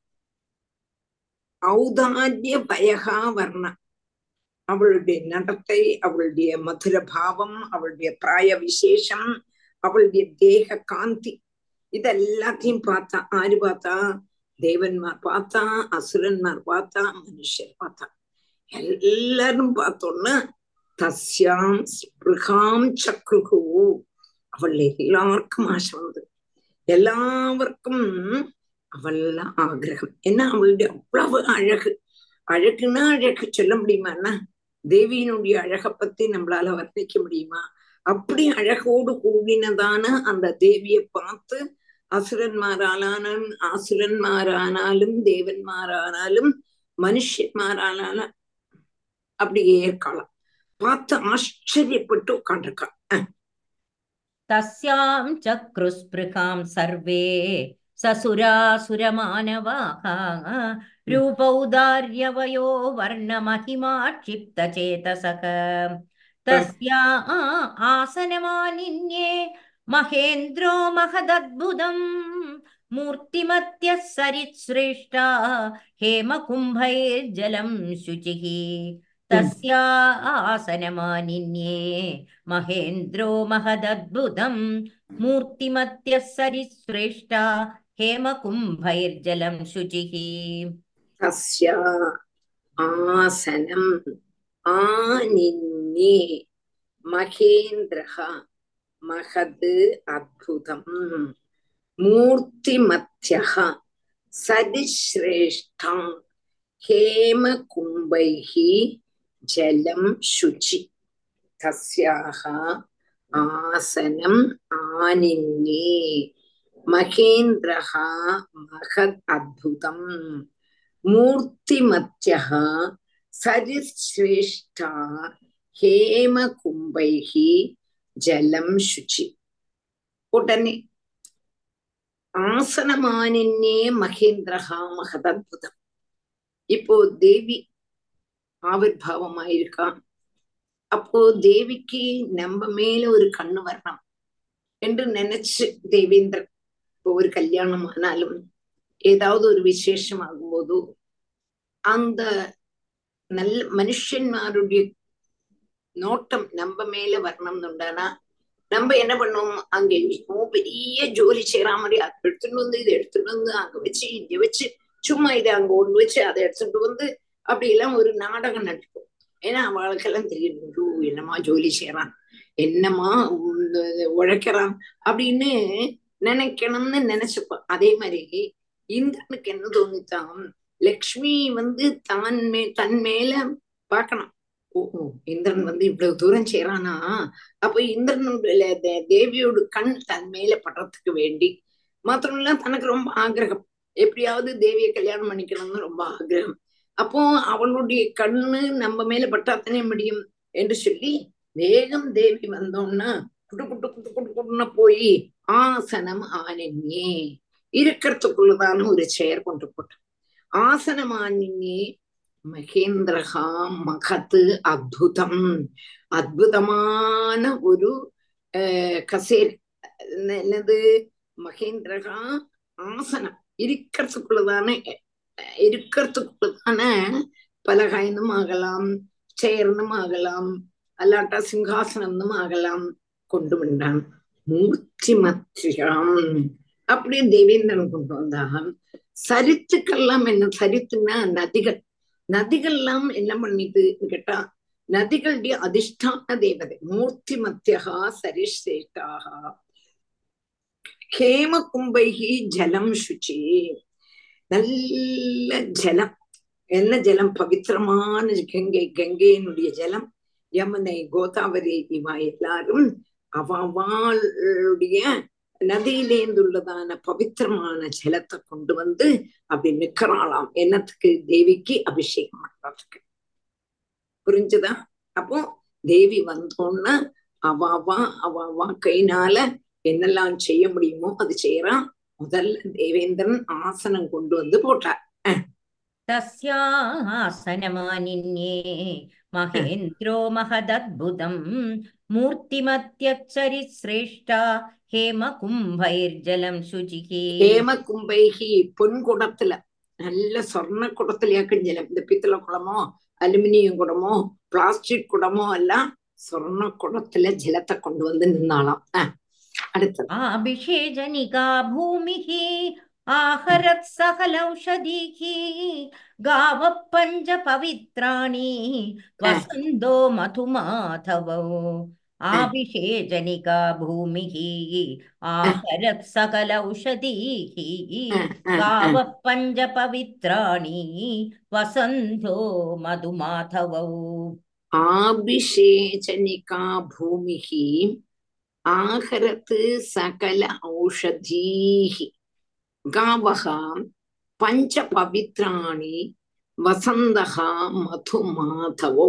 ஔதாரிய பயகா வர்ண அவளுடைய நடத்தை அவளுடைய மதுர பாவம் அவளுடைய பிராய விசேஷம் அவளுடைய தேக காந்தி இதெல்லாத்தையும் பார்த்தா ஆரு பார்த்தா தேவன்மார் பார்த்தா அசுரன்மார் பார்த்தா மனுஷர் பார்த்தா எல்லாரும் பார்த்தோன்னா தஸ்யாம் ஸ்பிருகாம் சக்ருகு அவள் எல்லாருக்கும் ஆசை வந்து எல்லாருக்கும் அவள் ஆகிரகம் ஏன்னா அவளுடைய அவ்வளவு அழகு அழகுன்னா அழகு சொல்ல முடியுமாண்ணா தேவியினுடைய அழகை பத்தி நம்மளால வர்ணிக்க முடியுமா அப்படி அழகோடு கூடினதான அந்த தேவியை பார்த்து அசுரன்மாரானாலும் அசுரன்மாரானாலும் தேவன்மாரானாலும் மனுஷன்மாரானாலும் அப்படி ஏற்கலாம் பார்த்து ஆச்சரியப்பட்டு உட்காண்டிருக்கான் तस्यां चक्रुस्पृहां सर्वे ससुरासुरमानवाः रूपौदार्यवयो वर्णमहिमाक्षिप्तचेतसः तस्या आसनमालिन्ये महेन्द्रो महदद्भुतम् मूर्तिमत्यः सरित्श्रेष्ठा हेमकुम्भैर्जलं शुचिः तस्या आसनमानिन्ये महेन्द्रो महदद्भुतम् मूर्तिमत्यः सरिश्रेष्ठा हेमकुम्भैर्जलं शुचिः तस्य आसनम् आनिन्ये महेन्द्रः महद् अद्भुतम् मूर्तिमत्यः सरिश्रेष्ठा हेमकुम्भैः जलं शुचि तस्याः आसनम् आनिन्ये महेन्द्रः महद् अद्भुतम् मूर्तिमत्यः सरिश्रेष्ठा हेमकुम्भैः जलं शुचि उडने ஆசனமானின்னே மகேந்திரஹா மகதத்புதம் இப்போ தேவி ஆவிர்வாவமாயிருக்கா அப்போ தேவிக்கு நம்ம மேல ஒரு கண்ணு வரணும் என்று நினைச்சு தேவேந்திரன் இப்போ ஒரு கல்யாணம் ஆனாலும் ஏதாவது ஒரு விசேஷம் ஆகும்போது அந்த நல்ல மனுஷன்மாருடைய நோட்டம் நம்ம மேல வரணும்னு உண்டானா நம்ம என்ன பண்ணுவோம் அங்க என்னமோ பெரிய ஜோலி செய்யற மாதிரி அதை எடுத்துட்டு வந்து இதை எடுத்துட்டு வந்து அங்க வச்சு இங்க வச்சு சும்மா இதை அங்க ஒண்ணு வச்சு அதை எடுத்துட்டு வந்து அப்படி எல்லாம் ஒரு நாடகம் நடிப்போம் ஏன்னா அவளுக்கெல்லாம் தெரியும் ஐயோ, என்னமா ஜோலி செய்யறான் என்னமா உழைக்கிறான் அப்படின்னு நினைக்கணும்னு நினைச்சுப்போம் அதே மாதிரி இந்திரனுக்கு என்ன தோணித்தான் லக்ஷ்மி வந்து தான் மே தன் மேல பார்க்கணும் ஓ ஓ, இந்திரன் வந்து இவ்வளவு தூரம் செய்யறானா அப்ப இந்திரனுடைய தே- தேவியோட கண் தன் மேல படுறதுக்கு வேண்டி மாத்திரமில்ல தனக்கு ரொம்ப ஆக்கிரகம் எப்படியாவது தேவியை கல்யாணம் பண்ணிக்கணும்னு ரொம்ப ஆக்கிரகம் அப்போ அவளுடைய கண்ணு நம்ம மேல பட்டாத்தனே முடியும் என்று சொல்லி வேகம் தேவி வந்தோம்னா குட்டு குட்டு குட்டு குட்டு குட்டுன்னு போய் ஆசனம் ஆனின்னே இருக்கிறதுக்குள்ளதான ஒரு செயர் கொண்டு போட்டு ஆசனம் ஆனின்னே மகேந்திரஹா மகத் அத்புதம் அத்புதமான ஒரு அஹ், கசேர் என்ன- என்னது மகேந்திரகா ஆசனம் இருக்கிறதுக்குள்ளதான அஹ், இருக்கிறதுக்குள்ளதான பலகாய்னும் ஆகலாம் சேர்னும் ஆகலாம் அல்லாட்டா சிங்காசனம்னும் ஆகலாம் கொண்டு வந்தான் மூர்த்தி மத்தியம் அப்படி தேவேந்திரன் கொண்டு வந்தான் சரித்துக்கெல்லாம் என்ன சரித்துன்னா நதிகள் நதிகள்லாம் என்ன பண்ணிட்டு கேட்டா நதிகளுடைய அதிஷ்டான தேவதை மூர்த்தி மத்தியகா சரிஷ்ரேஷ்டாக ஹேம கும்பைகி ஜலம் சுச்சி நல்ல ஜலம் என்ன ஜலம் பவித்திரமான கங்கை கங்கையினுடைய ஜலம் யமுனை கோதாவரி இவா எல்லாரும் அவளுடைய நதியிலேந்துள்ளதான பவித்திரமான ஜலத்தை கொண்டு வந்து அப்படி நிக்கிறாளாம் என்னத்துக்கு தேவிக்கு அபிஷேகம் பண்றதுக்கு புரிஞ்சுதா அப்போ தேவி வந்தோன்னா அவாவா அவாவா கைனால என்னெல்லாம் செய்ய முடியுமோ அது செய்யறான் முதல்ல தேவேந்திரன் ஆசனம் கொண்டு வந்து போட்டார் तस्यासनमानिन्ये महेन्द्रो महदद्भुतम् मूर्तिमत्यच्चरिश्रेष्ठा हेमकुम्भैर्जलं शुचिः ஹேம கும்பைகி பொன் குடத்துல நல்ல சொர்ண குடத்திலேயாக்கும் ஜலம் இந்த பித்தளை குடமோ அலுமினியம் குடமோ பிளாஸ்டிக் குடமோ எல்லாம் சொர்ண குடத்துல ஜலத்தை கொண்டு வந்து நின்னாலாம் அஹ், அடுத்தது आभिषेजनिका भूमिः आहरत् सकलौषधीः गावः पञ्चपवित्राणि वसन्तो मधुमाधवौ आभिषेजनिका भूमिः आहरत् सकलौषधीः அஹ், அஹ், அஹ். गावः पञ्चपवित्राणि वसन्तो मधुमाधवौ ஆபிஷேச்சனிகா பூமிகி ஆகரத்து சகல ஔஷதீஹி காவகா பஞ்ச பவித்ராணி வசந்தகா மது மாதவோ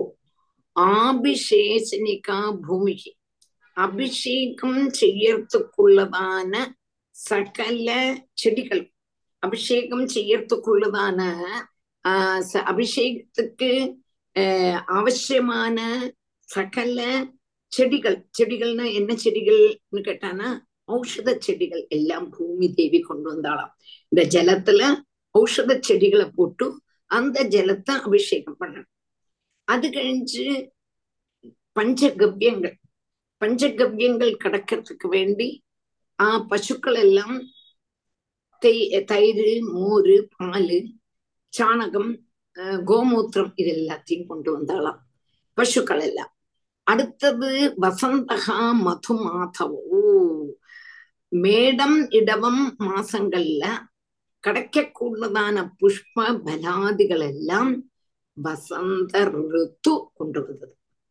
ஆபிஷேச்சனிகா பூமிகி அபிஷேகம் செய்யறதுக்குள்ளதான சகல செடிகள் அபிஷேகம் செய்யறதுக்குள்ளதான ஆஹ் ச- அபிஷேகத்துக்கு ஆஹ் அவசியமான சகல செடிகள் செடிகள்னா என்ன செடிகள்னு கேட்டானா ஔஷத செடிகள் எல்லாம் பூமி தேவி கொண்டு வந்தாளாம் இந்த ஜலத்துல ஔஷத செடிகளை போட்டு அந்த ஜலத்தை அபிஷேகம் பண்ணணும் அது கழிஞ்சு பஞ்சகவ்யங்கள் பஞ்சகவ்யங்கள் கடக்கிறதுக்கு வேண்டி ஆஹ் பசுக்கள் எல்லாம் தெய் தயிர் மோர் பால் சாணகம் ஆஹ் கோமூத்திரம் இது எல்லாத்தையும் கொண்டு வந்தாளாம் பசுக்கள் எல்லாம் அடுத்தது வசந்தகா மது மாதவோ மேடம் இடவம் மாசங்கள்ல கிடைக்கக்கூடதான புஷ்ப பலாதிகள் எல்லாம் வசந்த ருத்து கொண்டு வந்தது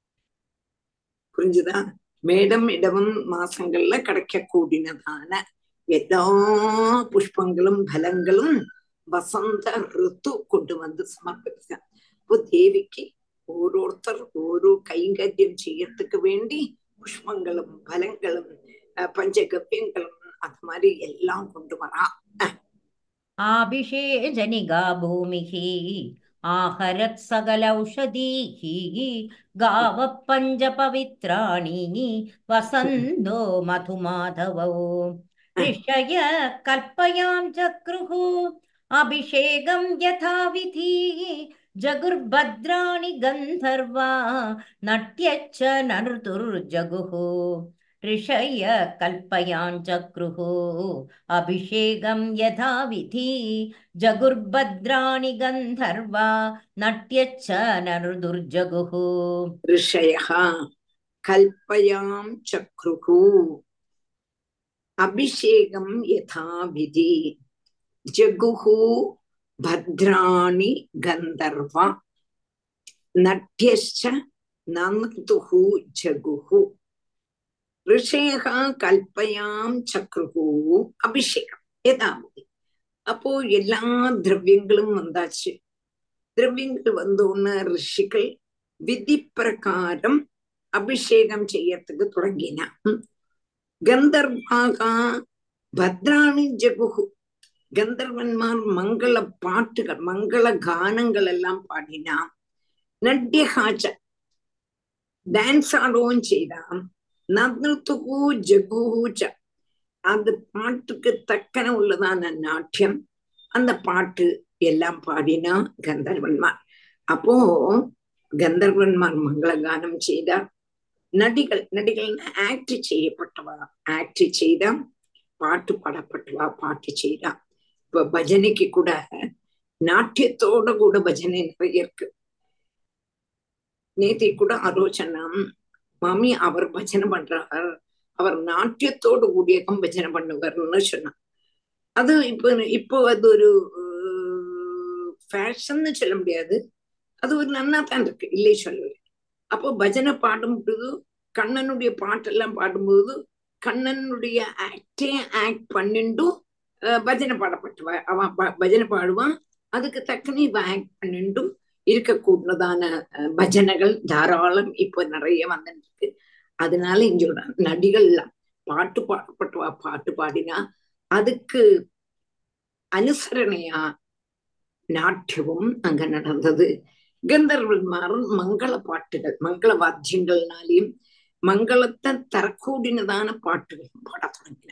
புரிஞ்சுதா மேடம் இடவம் மாசங்கள்ல கிடைக்கக்கூடியதான எல்லா புஷ்பங்களும் பலங்களும் வசந்த ருத்து கொண்டு வந்து சமர்ப்பிச்சாங்க இப்போ தேவிக்கு ഓരോരുത്തർ ഓരോ കൈങ്കര്യം ചെയ്യறதுக்கு വേണ്ടി புஷ்பங்களும் பலங்களும் அஹ் பஞ்சகவ்யங்களும் அது மாதிரி எல்லாம் கொண்டு வரா आभिषेजनिगा भूमिः आहरत् सकलौषधीः गावः पञ्चपवित्राणि वसन्तो मधुमाधवौ ऋषय कल्पयां चक्रुः अभिषेकं यथाविधि जगुर्भद्राणि गन्धर्वा नट्यच्च नर्तुर्जगुः ऋषय कल्पयाञ्चक्रुः अभिषेकं यथाविधि जगुर्भद्राणि गन्धर्वा नट्यच्च नरुदुर्जगुः ഋഷയः കൽപ്പയാം ചക്രുഹു അഭിഷേകം യഥാവിധി ജഗുഹു ഭദ്രാണി ഗന്ധർവ നട്യശ്ച നന്തുഹു ജഗുഹു ഋഷയः കൽപ്പയാം ചക്രുഹു അഭിഷേകം യഥാവിധി அப்போ எல்லா திரவியங்களும் வந்தாச்சு திரவியங்கள் வந்தோன்னு ரிஷிகள் விதி பிரகாரம் அபிஷேகம் செய்யறதுக்கு தொடங்கினா கந்தர்வாகா பத்ராணி ஜகுகு கந்தர்வன்மார் மங்கள பாட்டுகள் மங்கள கானங்கள் எல்லாம் பாடினா நட்யகாச்ச டான்ஸ் ஆடவும் செய்தாம் நர்த்துகு ஜகுச்ச அந்த பாட்டுக்கு தக்கன உள்ளதான நாட்டியம் அந்த பாட்டு எல்லாம் பாடினா கந்தர்வன்மார் அப்போ கந்தர்வன்மார் மங்களகானம் செய்தார் நடிகள் நடிகள்னா ஆக்ட் செய்யப்பட்டவா ஆக்ட் செய்தா பாட்டு பாடப்பட்டவா பாட்டு செய்தா இப்ப பஜனைக்கு கூட நாட்டியத்தோட கூட பஜனை நிறைய இருக்கு நேத்தி கூட ஆலோசனம் மாமி அவர் பஜனை பண்றார் அவர் நாட்டியத்தோடு கூடியகம் பஜனை பண்ணுவார்னு சொன்னார் அது இப்போ இப்போ அது ஒரு ஃபேஷன்னு சொல்ல முடியாது அது ஒரு நன்னா தான் இருக்கு இல்லை சொல்லல அப்போ பஜனை பாடும்போது கண்ணனுடைய பாட்டெல்லாம் பாடும்போது கண்ணனுடைய ஆக்டே ஆக்ட் பண்ணிண்டும் பஜனை பாடப்பட்டவ அவன் ப- பஜனை பாடுவான் அதுக்கு தக்கன இவ ஆக்ட் பண்ணிண்டும் இருக்கக்கூடதான அஹ், பஜனைகள் தாராளம் இப்போ நிறைய வந்துருக்கு அதனால இங்க நடிகள்லாம் பாட்டு பாடப்பட்டவா பாட்டு பாடினா அதுக்கு அனுசரணையா நாட்டியமும் அங்க நடந்தது கந்தர்வன்மார் மங்கள பாட்டுகள் மங்கள வாத்தியங்கள்னாலையும் மங்களத்தை தரக்கூடினதான பாட்டுகள் பாட தொடங்கின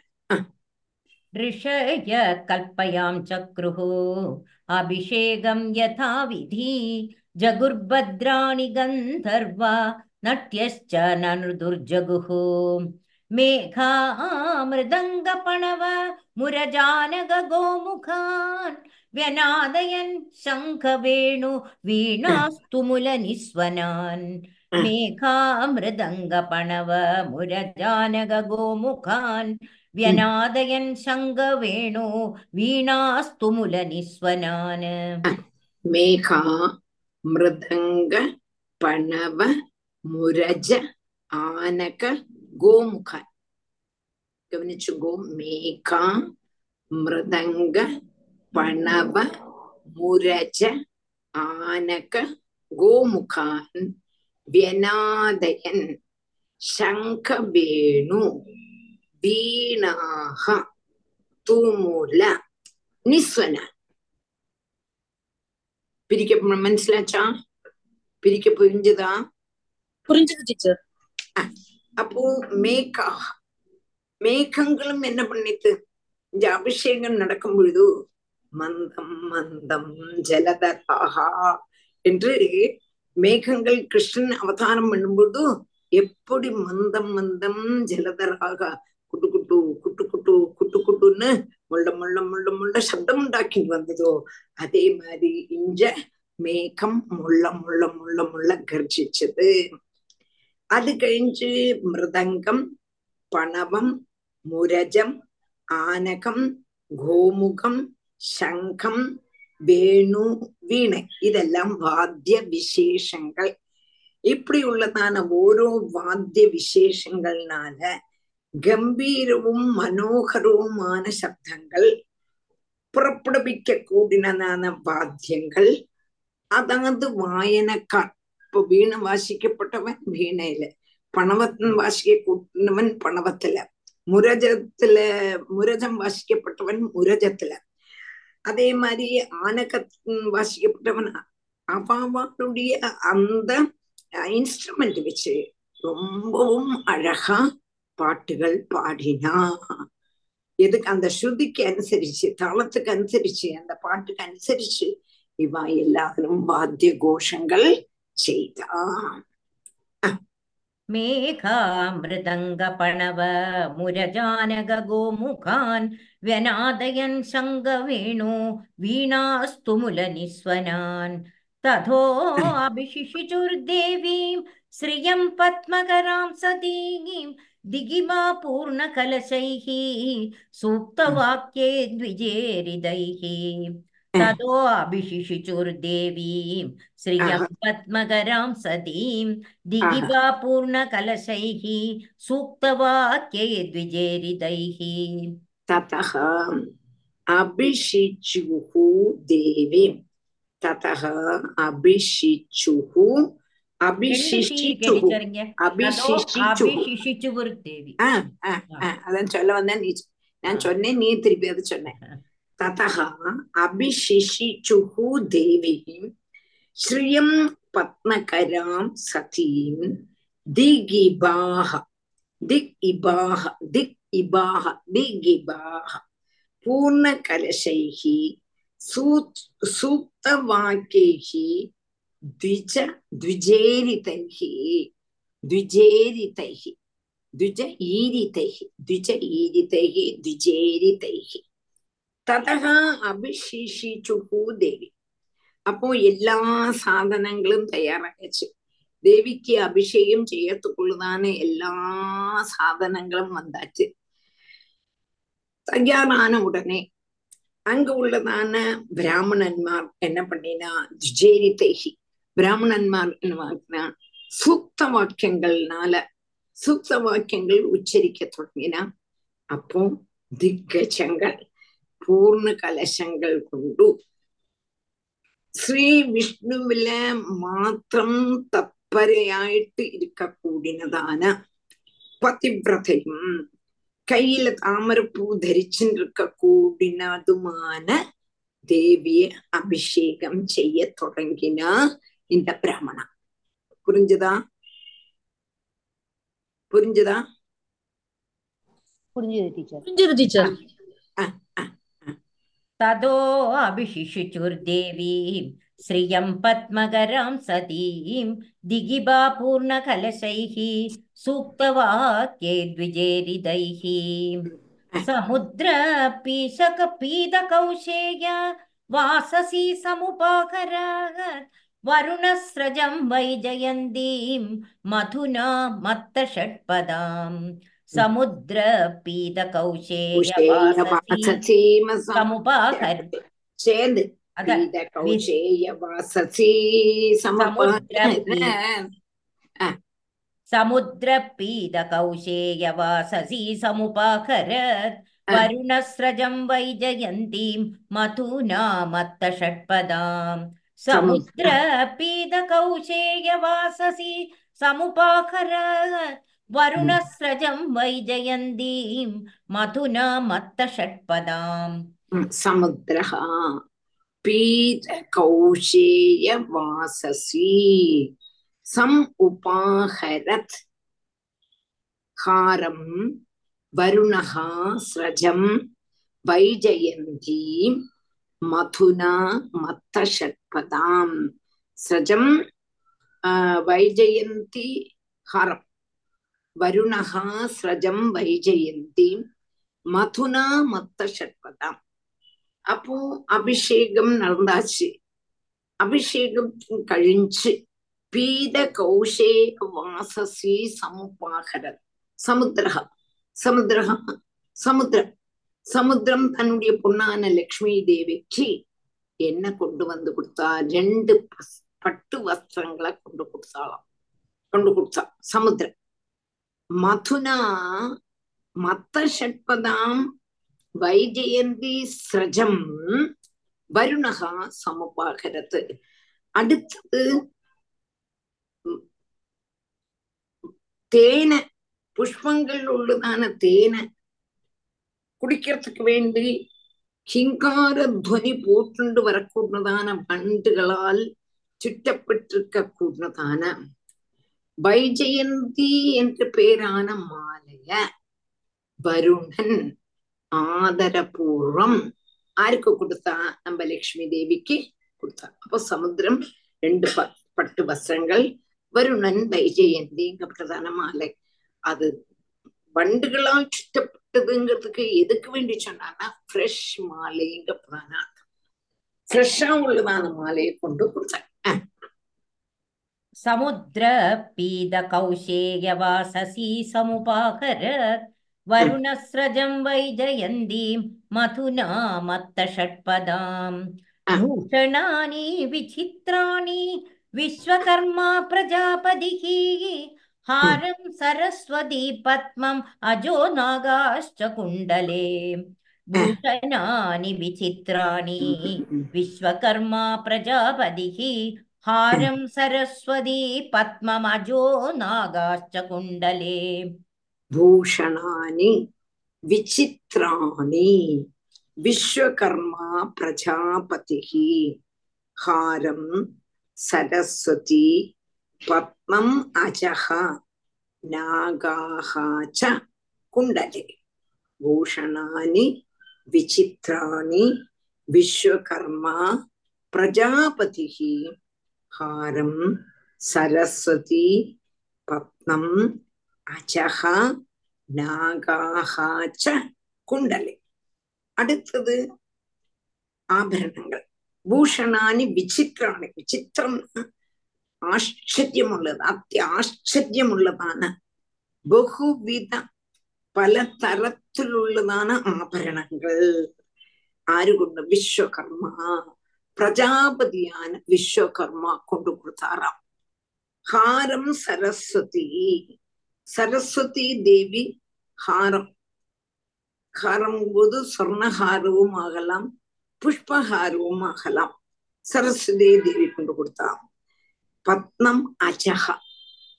ऋषय कल्पयां चक्रुः अभिषेकं यथाविधि जगुर्भद्राणि गन्धर्वा नट्यश्च ननुदुर्जगुः मेघा मृदङ्गपणव मुरजानगगोमुखान् व्यनादयन् शङ्खवेणु वीणास्तुमुलनिस्वनान् मेघा मृदङ्गपणव मुरजानगगोमुखान् व्यनादयन् शङ्गवेणु वीणास्तुमुलनिस्वनान् மேகா மிருதங்க பணவ முரஜ ஆனக கோமுகன் கவனிச்சுங்கோ மேகா மிருதங்க பணவ முரஜ ஆனக கோமுகான் வியனாதயன் சங்கவேணு வீணாக தூமுல நிஸ்வன பிரிக்க மனசிலாச்சா பிரிக்க புரிஞ்சுதா புரிஞ்சுது டீச்சர் அப்போ மேகா மேகங்களும் என்ன பண்ணித்து இந்த அபிஷேகம் நடக்கும் பொழுது மந்தம் மந்தம் ஜலதராகா என்று மேகங்கள் கிருஷ்ணன் அவதாரம் பண்ணும்போது எப்படி மந்தம் மந்தம் ஜலதராக குட்டு குட்டு குட்டு குட்டு குட்டு குட்டுன்னு முள்ள முள்ள முள்ள முள்ள சப்தம் உண்டாக்கிட்டு வந்ததோ அதே மாதிரி இஞ்ச மேகம் முள்ள முள்ள முள்ள முள்ள கர்ஜிச்சது அது கழிஞ்சு மிருதங்கம் பணவம் முரஜம் ஆனகம் கோமுகம் சங்கம் வேணு வீணை இதெல்லாம் வாத்திய விசேஷங்கள் இப்படி உள்ளதான ஓரோ வாத்திய விசேஷங்கள்னால கம்பீரவும் மனோகரவுமான சப்தங்கள் புறப்படுவிக்க கூடினதான வாத்தியங்கள் அதாவது வாயனக்கார் இப்போ வீணை வாசிக்கப்பட்டவன் வீணையில பணவத்தன் வாசிக்க கூட்டினவன் பணவத்துல முரஜத்துல முரஜம் வாசிக்கப்பட்டவன் முரஜத்துல அதே மாதிரி ஆனகத்தின் வாசிக்கப்பட்டவன் அவாவாளுடைய அந்த இன்ஸ்ட்ருமெண்ட் வச்சு ரொம்பவும் அழகா பாட்டுகள் பாடினா எதுக்கு அந்த ஸ்ருதிக்கு அனுசரிச்சு தாளத்துக்கு அனுசரிச்சு அந்த பாட்டுக்கு அனுசரிச்சு இவ எல்லாரும் வாத்திய கோஷங்கள் செய்தான் मेघा मृदङ्गपणव मुरजानगगोमुखान् व्यनादयन् शङ्गवेणु वीणास्तुमुलनिस्वनान् तथोऽभिशिशिचुर्देवीं श्रियं पद्मकरां सतीं दिगिमा पूर्णकलशैः सूक्तवाक्ये द्विजेरिदैः ततोऽभिशिशिचुर्देवीं श्रियं पद्मकरां सतीं दिगिवा पूर्णकलशैः सूक्तवाक्ये द्विजेरिदैः ततः अभिषिचुः देवीं ततः अभिषिचुः அபிஷிஷிச்சுஹு அபிஷிஷிச்சுஹு அபிஷிஷிச்சுவர் தேவி ஆஹ் ஆஹ் ஆஹ் அதான் சொல்ல வந்தேன் நீ நான் சொன்னேன் நீ திருப்பி அதை சொன்னேன் ततः अभिशिशिचुः देवीं श्रियं पद्मकरां सतीं दिगिबाः दिग् इबाः दिक् इबाः दिगिबाः पूर्णकलशैः सूत् सूक्तवाक्यैः द्विज द्विजेरितैः द्विजेरितैः द्विज ईरितैः द्विज ईरितैः द्विजेरितैः ததக அபிஷிஷிச்சுகு தேவி அப்போ எல்லா சாதனங்களும் தயாராகிச்சு தேவிக்கு அபிஷேகம் செய்யறதுக்குள்ளதான எல்லா சாதனங்களும் வந்தாச்சு தயாரான உடனே அங்க உள்ளதான பிராமணன்மார் என்ன பண்ணினா துஜேரிதைகி பிராமணன்மார் என்ன சூக்த வாக்கியங்கள்னால சூக்த வாக்கியங்கள் உச்சரிக்க தொடங்கினா அப்போ திக்கஜங்கள் പൂർണ്ണ കലശങ്ങൾ കൊണ്ടു ശ്രീ വിഷ്ണുവില് മാത്രം തത്പരയായിട്ട് ഇരിക്കൂടിനതാണ് പതിവ്രതയും கையில தாமரைப்பூ தரிச்சுட்டு இருக்க கூடினதுமான தேவிய அபிஷேகம் செய்ய தொடங்கினா இந்த பிராமணா புரிஞ்சுதா புரிஞ்சுதா புரிஞ்சுது டீச்சர் புரிஞ்சுது டீச்சர் ततो अभिशिशुचुर्देवीं श्रियं पद्मकरां सतीं दिगिबापूर्णकलशैः सूक्तवाक्ये द्विजेरिदैः समुद्रपीशकपीतकौशेय वाससि समुपाकरात् वरुणस्रजं वैजयन्तीं मधुना मत्तषट्पदाम् समुद्रपीतकौशेय वाससि समुपाहर சேர்ந்து अद பீத கௌசேய வாசசி சமபாகர समुद्रपीदकौशेयवाससि समुपाकरत् वरुणस्रजं वैजयन्तीं मधुना मत्तषट्पदाम् समुद्रपीदकौशेयवाससि समुपाकरत् वरुणस्रजं वैजयन्तीं मधुना मत्तषट्पदाम् சமுத்திரः பீத கௌசேய வாசசி சம் உபாஹரத் ஹாரம் வருணः ஸ்ரஜம் வைஜயந்தீம் மதுனா மத்த ஷட்பதாம் ஸ்ரஜம் ஆஹ், வைஜயந்தி ஹாரம் வருணः ஸ்ரஜம் வைஜயந்தீம் மதுனா மத்த ஷட்பதாம் அப்போ அபிஷேகம் நடந்தாச்சு அபிஷேகம் கழிஞ்சு பீத கௌஷே வாசசி சமுபாகரத் சமுத்திரக சமுத்திரக சமுத்திரம் சமுத்திரம் தன்னுடைய பொன்னான லக்ஷ்மி தேவிக்கு என்ன கொண்டு வந்து கொடுத்தா ரெண்டு பஸ்- பட்டு வஸ்திரங்களை கொண்டு கொடுத்தாளாம் கொண்டு கொடுத்தா சமுத்திரம் மதுனா மத்த ஷட்பதாம் வைஜயந்தி ஸ்ரஜம் வருணகா சமுபாகரத்து அடுத்தது ம், தேனை புஷ்பங்கள் உள்ளதான தேனை குடிக்கிறதுக்கு வேண்டி கிங்கார துவனி போட்டுண்டு வரக்கூடதான வண்டுகளால் சுற்றப்பட்டிருக்க கூடதான வைஜெயந்தி என்ற பேரான மாலைய வருணன் ஆதரபூர்வம் ஆருக்கு கொடுத்தா நம்ம லக்ஷ்மி தேவிக்கு கொடுத்தா அப்போ சமுத்திரம் ரெண்டு ப- பட்டு வஸ்திரங்கள் வருணன் வைஜெயந்திங்கப்பட்டதான மாலை அது வண்டுகளால் சுற்றப்பட்டதுங்கிறதுக்கு எதுக்கு வேண்டி சொன்னான்னா ஃப்ரெஷ் மாலைங்கப்பதான அர்த்தம் ஃப்ரெஷ்ஷா உள்ளதான மாலையை கொண்டு கொடுத்தாங்க समुद्रपीदकौशेयवाससि समुपाकरत् वरुणस्रजं वैजयन्तीं मधुना मत्तषट्पदाम् आ. भूषणानि विचित्राणि विश्वकर्मा प्रजापतिः हारं सरस्वती पद्मम् अजो नागाश्च कुण्डले भूषणानि विचित्राणि विश्वकर्मा प्रजापतिः हारं सरस्वती पद्ममजो नागाश्च कुण्डले भूषणानि विचित्राणि विश्वकर्मा प्रजापतिः हारं सरस्वती पद्मम् अजः नागाः च कुण्डले भूषणानि विचित्राणि विश्वकर्मा प्रजापतिः हारं सरस्वती पद्मम् அஜக நாகாக ச குண்டலை அடுத்தது ஆபரணங்கள் பூஷணானி விசித்திராணி விசித்திரம் ஆச்சரியமுள்ளது அத்தி ஆச்சரியமுள்ளதான பகுவித பல தரத்திலுள்ளதான ஆபரணங்கள் ஆறு கொண்டு விஸ்வகர்மா பிரஜாபதியான விஸ்வகர்மா கொண்டு கொடுத்தாராம் ஹாரம் சரஸ்வதி சரஸ்வதி தேவி ஹாரம் ஹாரம் போது சொர்ணஹாரவும் ஆகலாம் புஷ்பஹாரவும் ஆகலாம் சரஸ்வதி தேவி கொண்டு கொடுத்தா பத்மம் அஜகா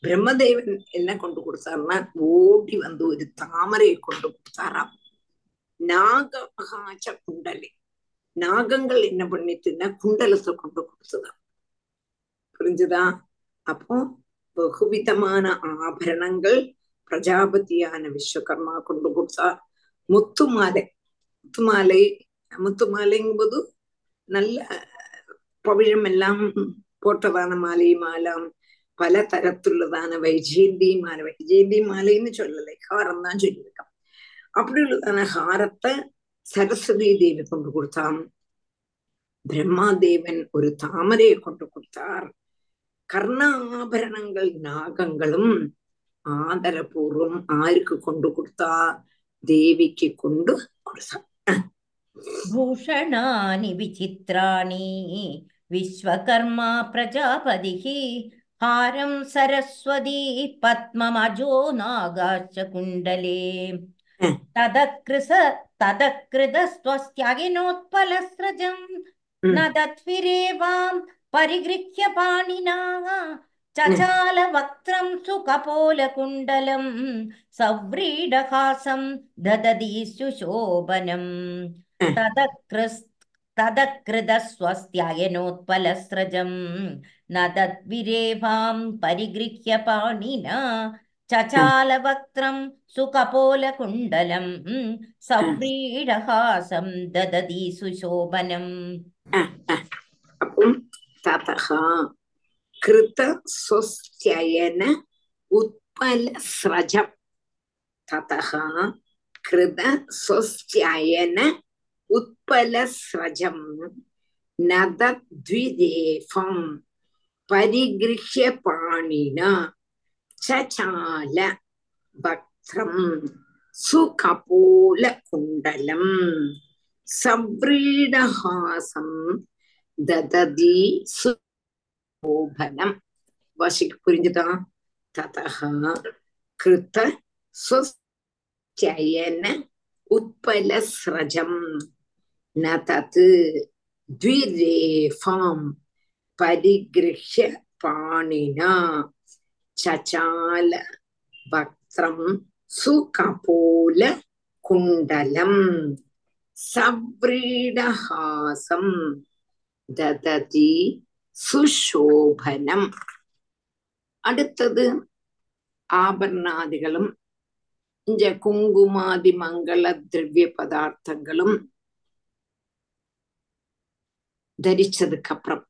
பிரம்மதேவன் என்ன கொண்டு கொடுத்தாருன்னா ஓடி வந்து ஒரு தாமரையை கொண்டு கொடுத்தாராம் நாகமகாச்ச குண்டலி நாகங்கள் என்ன பண்ணிட்டுன்னா குண்டலத்தை கொண்டு கொடுத்ததாம் புரிஞ்சுதா அப்போ பகுவிதமான ஆபரணங்கள் பிரஜாபதியான விஸ்வகர்மா கொண்டு கொடுத்தா முத்துமாலை முத்துமாலை முத்துமாலைங்கும்போது நல்ல பவிழம் எல்லாம் போட்டதான மாலை மாலாம் பல தரத்துள்ளதான வைஜெயந்தி மாலை வைஜெயந்தி மாலைன்னு சொல்லலை ஹாரம் தான் சொல்லியிருக்கான் அப்படி உள்ளதான ஹாரத்தை சரஸ்வதி தேவி கொண்டு கொடுத்தான் பிரம்மாதேவன் ஒரு தாமரையை கொண்டு கொடுத்தார் கர்ணாபரணங்கள் நாகங்களும் ஆதரபூர்வம் ஆருக்கு கொண்டு கொடுத்தா தேவிக்கு கொண்டு கொடுத்தார் भूषणानि विचित्राणि विश्वकर्मा प्रजापतिः हारं सरस्वती पद्ममजो नागाश्च कुण्डले Hmm. तदकृस तदकृतस्त्वस्त्यगिनोत्पलस्रजम् Hmm. न तत्विरेवां परिगृह्य पाणिना चचालवक्त्रं सुकपोलकुण्डलं सव्रीडहासं ददति सुशोभनम् Hmm. तदकृस् तदकृतस्वस्त्ययनोत्पलस्रजं न तद्विरेवां परिगृह्य पाणिना चचालवक्त्रं सुकपोलकुण्डलं सव्रीडहासं ददति सुशोभनम् അപ്പം തതഃ കൃത സ്വസ്ത്യയന ഉത്പലസ്രജം തതഃ കൃത സ്വസ്ത്യയന ഉത്പലസ്രജം നദ്വിരേഫം പരിഗൃഹ്യ പാണിന ചാല വക്രം സുകപോലകുണ്ടലം സവ്രീഡഹാസം ദദതി സുശോഭനം വശിക്ക് പുരിഞ്ഞതാ തതഃ കൃത സ്വസ്ത്യയന ഉത്പലസ്രജം ന തത് ദ്വിരേഫാം പരിഗൃഹ്യ പാണിന ചചാല വക്രം സുകപോല കുണ്ടലം സവ്രീഡഹാസം ദദതി സുശോഭനം അടുത്തത് ആഭരണാദികളും ഇഞ്ച കുങ്കുമാതി മംഗള ദ്രവ്യ പദാർത്ഥങ്ങളും ധരിച്ചதுக்கு அப்புறம்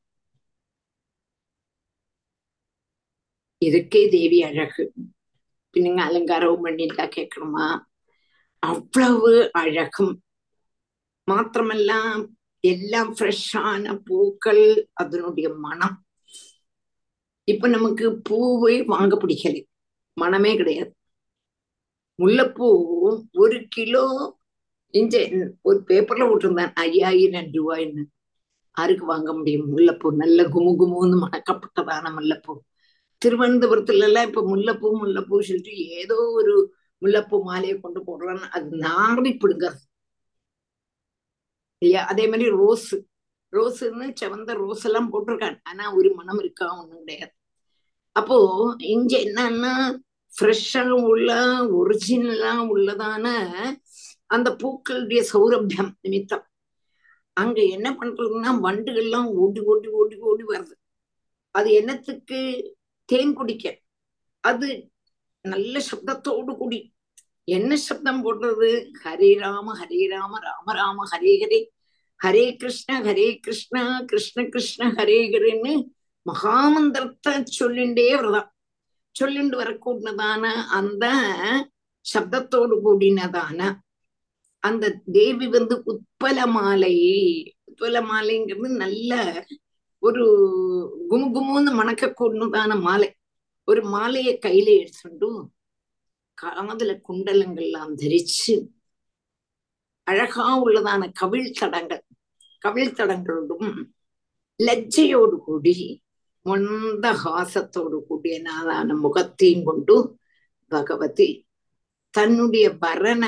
இதுக்கே தேவி அழகு பின்னுங்க அலங்காரமும் பண்ணிட்டா கேட்கணுமா அவ்வளவு அழகும் மாத்திரமெல்லாம் எல்லாம் ஃப்ரெஷ்ஷான பூக்கள் அதனுடைய மனம் இப்ப நமக்கு பூவே வாங்க பிடிக்கல மனமே கிடையாது முல்லைப்பூ ஒரு கிலோ இஞ்ச ஒரு பேப்பர்ல விட்டுருந்தேன் ஐயாயிரம் ரூபாய்ன்னு யாருக்கு வாங்க முடியும் முல்லைப்பூ நல்ல குமு குமுன்னு மணக்கப்பட்டதான முல்லைப்பூ திருவனந்தபுரத்துல எல்லாம் இப்ப முல்லைப்பூ முல்லைப்பூ சொல்லிட்டு ஏதோ ஒரு முல்லைப்பூ மாலையை கொண்டு போடுறான்னு அது நாடி பிடுங்கிறது இல்லையா அதே மாதிரி ரோஸ் ரோஸ்ன்னு செவந்த ரோஸ் எல்லாம் போட்டிருக்காங்க ஆனா ஒரு மனம் இருக்கா ஒண்ணும் கிடையாது அப்போ இங்க என்னன்னா ஃப்ரெஷ்ஷா உள்ள ஒரிஜினலா உள்ளதான அந்த பூக்களுடைய சௌரபியம் நிமித்தம் அங்க என்ன பண்றதுன்னா வண்டுகள்லாம் ஓடி ஓடி ஓடி ஓடி வருது அது என்னத்துக்கு தேன் குடிக்க அது நல்ல சப்தத்தோடு கூடி என்ன சப்தம் போடுறது ஹரே ராம ஹரே ராம ராம ராம ஹரே ஹரே ஹரே கிருஷ்ண ஹரே கிருஷ்ண கிருஷ்ண கிருஷ்ண ஹரே ஹரேன்னு மகாமந்திரத்தை சொல்லிண்டே வரதான் சொல்லிண்டு வரக்கூடதான அந்த சப்தத்தோடு கூடினதான அந்த தேவி வந்து உத்பல மாலை உத்பல மாலைங்கிறது நல்ல ஒரு குமு குமுன்னு மணக்க கூடதான மாலை ஒரு மாலையை கையில எடுத்துட்டு காதுல குண்டலங்கள்லாம் தரிச்சு அழகா உள்ளதான கவிழ் தடங்கள் கவிழ் தடங்களோடும் லஜ்ஜையோடு கூடி மொந்த ஹாசத்தோடு கூடிய நாதான முகத்தையும் கொண்டு பகவதி தன்னுடைய பரண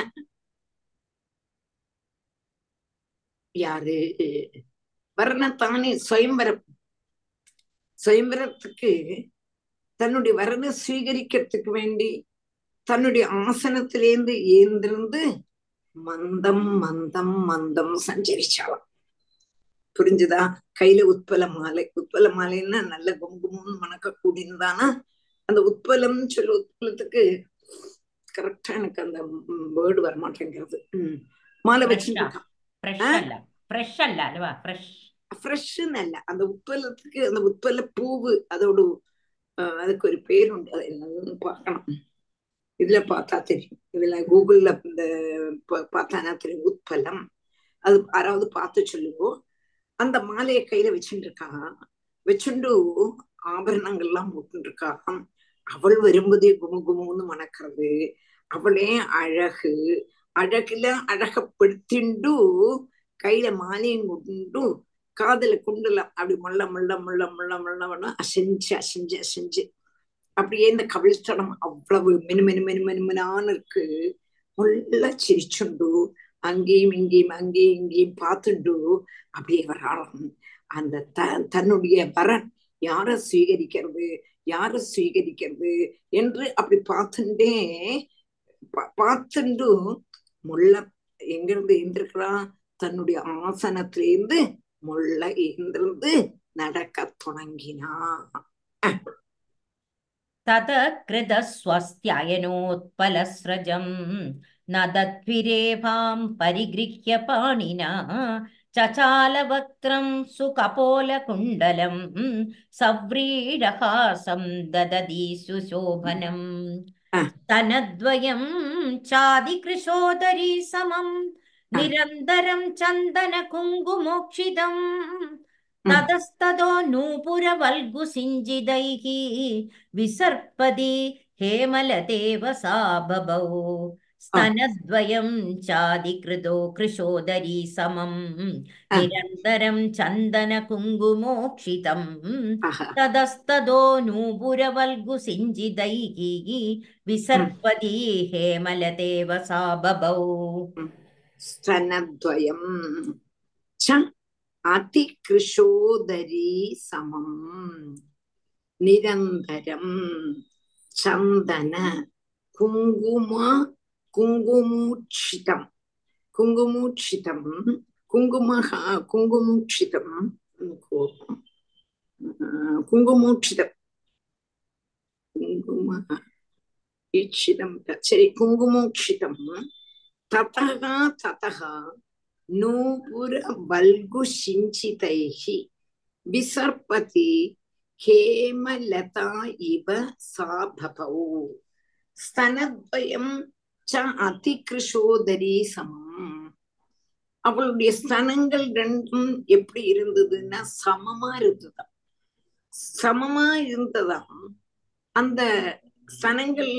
யாரு வரணத்தானே சுயம்பரம் சுயம்பரத்துக்கு தன்னுடைய வரனை ஸ்வீகரிக்கிறதுக்கு வேண்டி தன்னுடைய ஆசனத்திலேந்து ஏந்திருந்து மந்தம் மந்தம் மந்தம் சஞ்சரிச்சாளாம் புரிஞ்சுதா கையில உட்பல மாலை உட்பல மாலைன்னா நல்ல குங்குமம் மணக்க கூடினதானா அந்த உட்பலம் சொல்ல உட்பலத்துக்கு கரெக்டா எனக்கு அந்த வேர்டு வரமாட்டேங்கிறது உம் மாலை வச்சுட்டு இருக்கான் ஃப்ரெஷ் ஆ? அல்ல ஃப்ரெஷ் அல்ல அல்லவா ஃப்ரெஷ் ஃப்ரெஷ்ன்னு அல்ல அந்த உட்பலத்துக்கு அந்த உட்பல பூவு அதோட ஆஹ், அதுக்கு ஒரு பேருண்டு அது என்னன்னு பார்க்கணும் இதுல பார்த்தா தெரியும் இதுல கூகுள்ல இந்த ப- பார்த்தானா தெரியும் உட்பலம் அது யாராவது பார்த்து சொல்லுவோ அந்த மாலையை கையில வச்சுட்டு இருக்கா வச்சுண்டு ஆபரணங்கள்லாம் போட்டுட்டு இருக்கா அவள் வரும்போதே குமு குமுன்னு மணக்கிறது அவளே அழகு அழகுல அழகப்படுத்திண்டு கையில மாலையும் கொண்டு காதுல குண்டலம் அப்படி முள்ள முள்ள முள்ள முள்ள முள்ள முள்ள அசைஞ்சு அசைஞ்சு அசைஞ்சு அப்படியே இந்த கவிழ்த்தடம் அவ்வளவு மெனு மெனு மெனு மெனு மெனான்னு இருக்கு முள்ள சிரிச்சுண்டு அங்கேயும் இங்கேயும் அங்கேயும் இங்கேயும் பார்த்துண்டு அப்படியே வராளாம் அந்த த தன்னுடைய வரன் யார சுவீகரிக்கிறது யார சுவீகரிக்கிறது என்று அப்படி பார்த்துட்டே பா- பார்த்துண்டு முள்ள எங்கிருந்து எழுந்திருக்கிறான் தன்னுடைய ஆசனத்திலிருந்து முள்ள எழுந்திருந்து நடக்க தொடங்கினா तत कृतस्वस्त्ययनोत्पलस्रजम् न दद्भिरेभां परिगृह्य पाणिना चचालवक्त्रं सुकपोलकुण्डलं सव्रीडहासं ददति सुशोभनम् आ. स्तनद्वयं चादिकृशोदरी समं आ. निरन्तरं चन्दनकुङ्कुमोक्षितम् ततस्ततो नूपुरवल्गुसिञ्जिदैः विसर्पदि हेमलदेव सा बभौ स्तनद्वयं चाधिकृतो कृशोदरी समम् आ. निरन्तरं चन्दनकुङ्कुमोक्षितम् ஆஹா ततस्ततो नूपुरवल्गुसिञ्जिदैः विसर्पदि हेमलदेव सा बभौ ஸ்தனத்வயம் ச அதிகிருஷோதரி சமம் நிரந்தரம் சந்தன குங்கும குங்குமூட்சிதம் குங்குமூட்சிதம் குங்குமஹ குங்குமூட்சிதம் குங்குமூட்சிதம் குங்கும ஈட்சிதம் சரி குங்குமோட்சிதம் ततः ततः नूपुरवल्गुसिञ्चितैः विसर्पति हेमलता इव सा भवौ स्तनद्वयं च அதிகிருஷோதரி சமம் அவளுடைய ஸ்தனங்கள் ரெண்டும் எப்படி இருந்ததுன்னா சமமா இருந்ததாம் சமமா இருந்ததாம் அந்த ஸ்தனங்கள்ல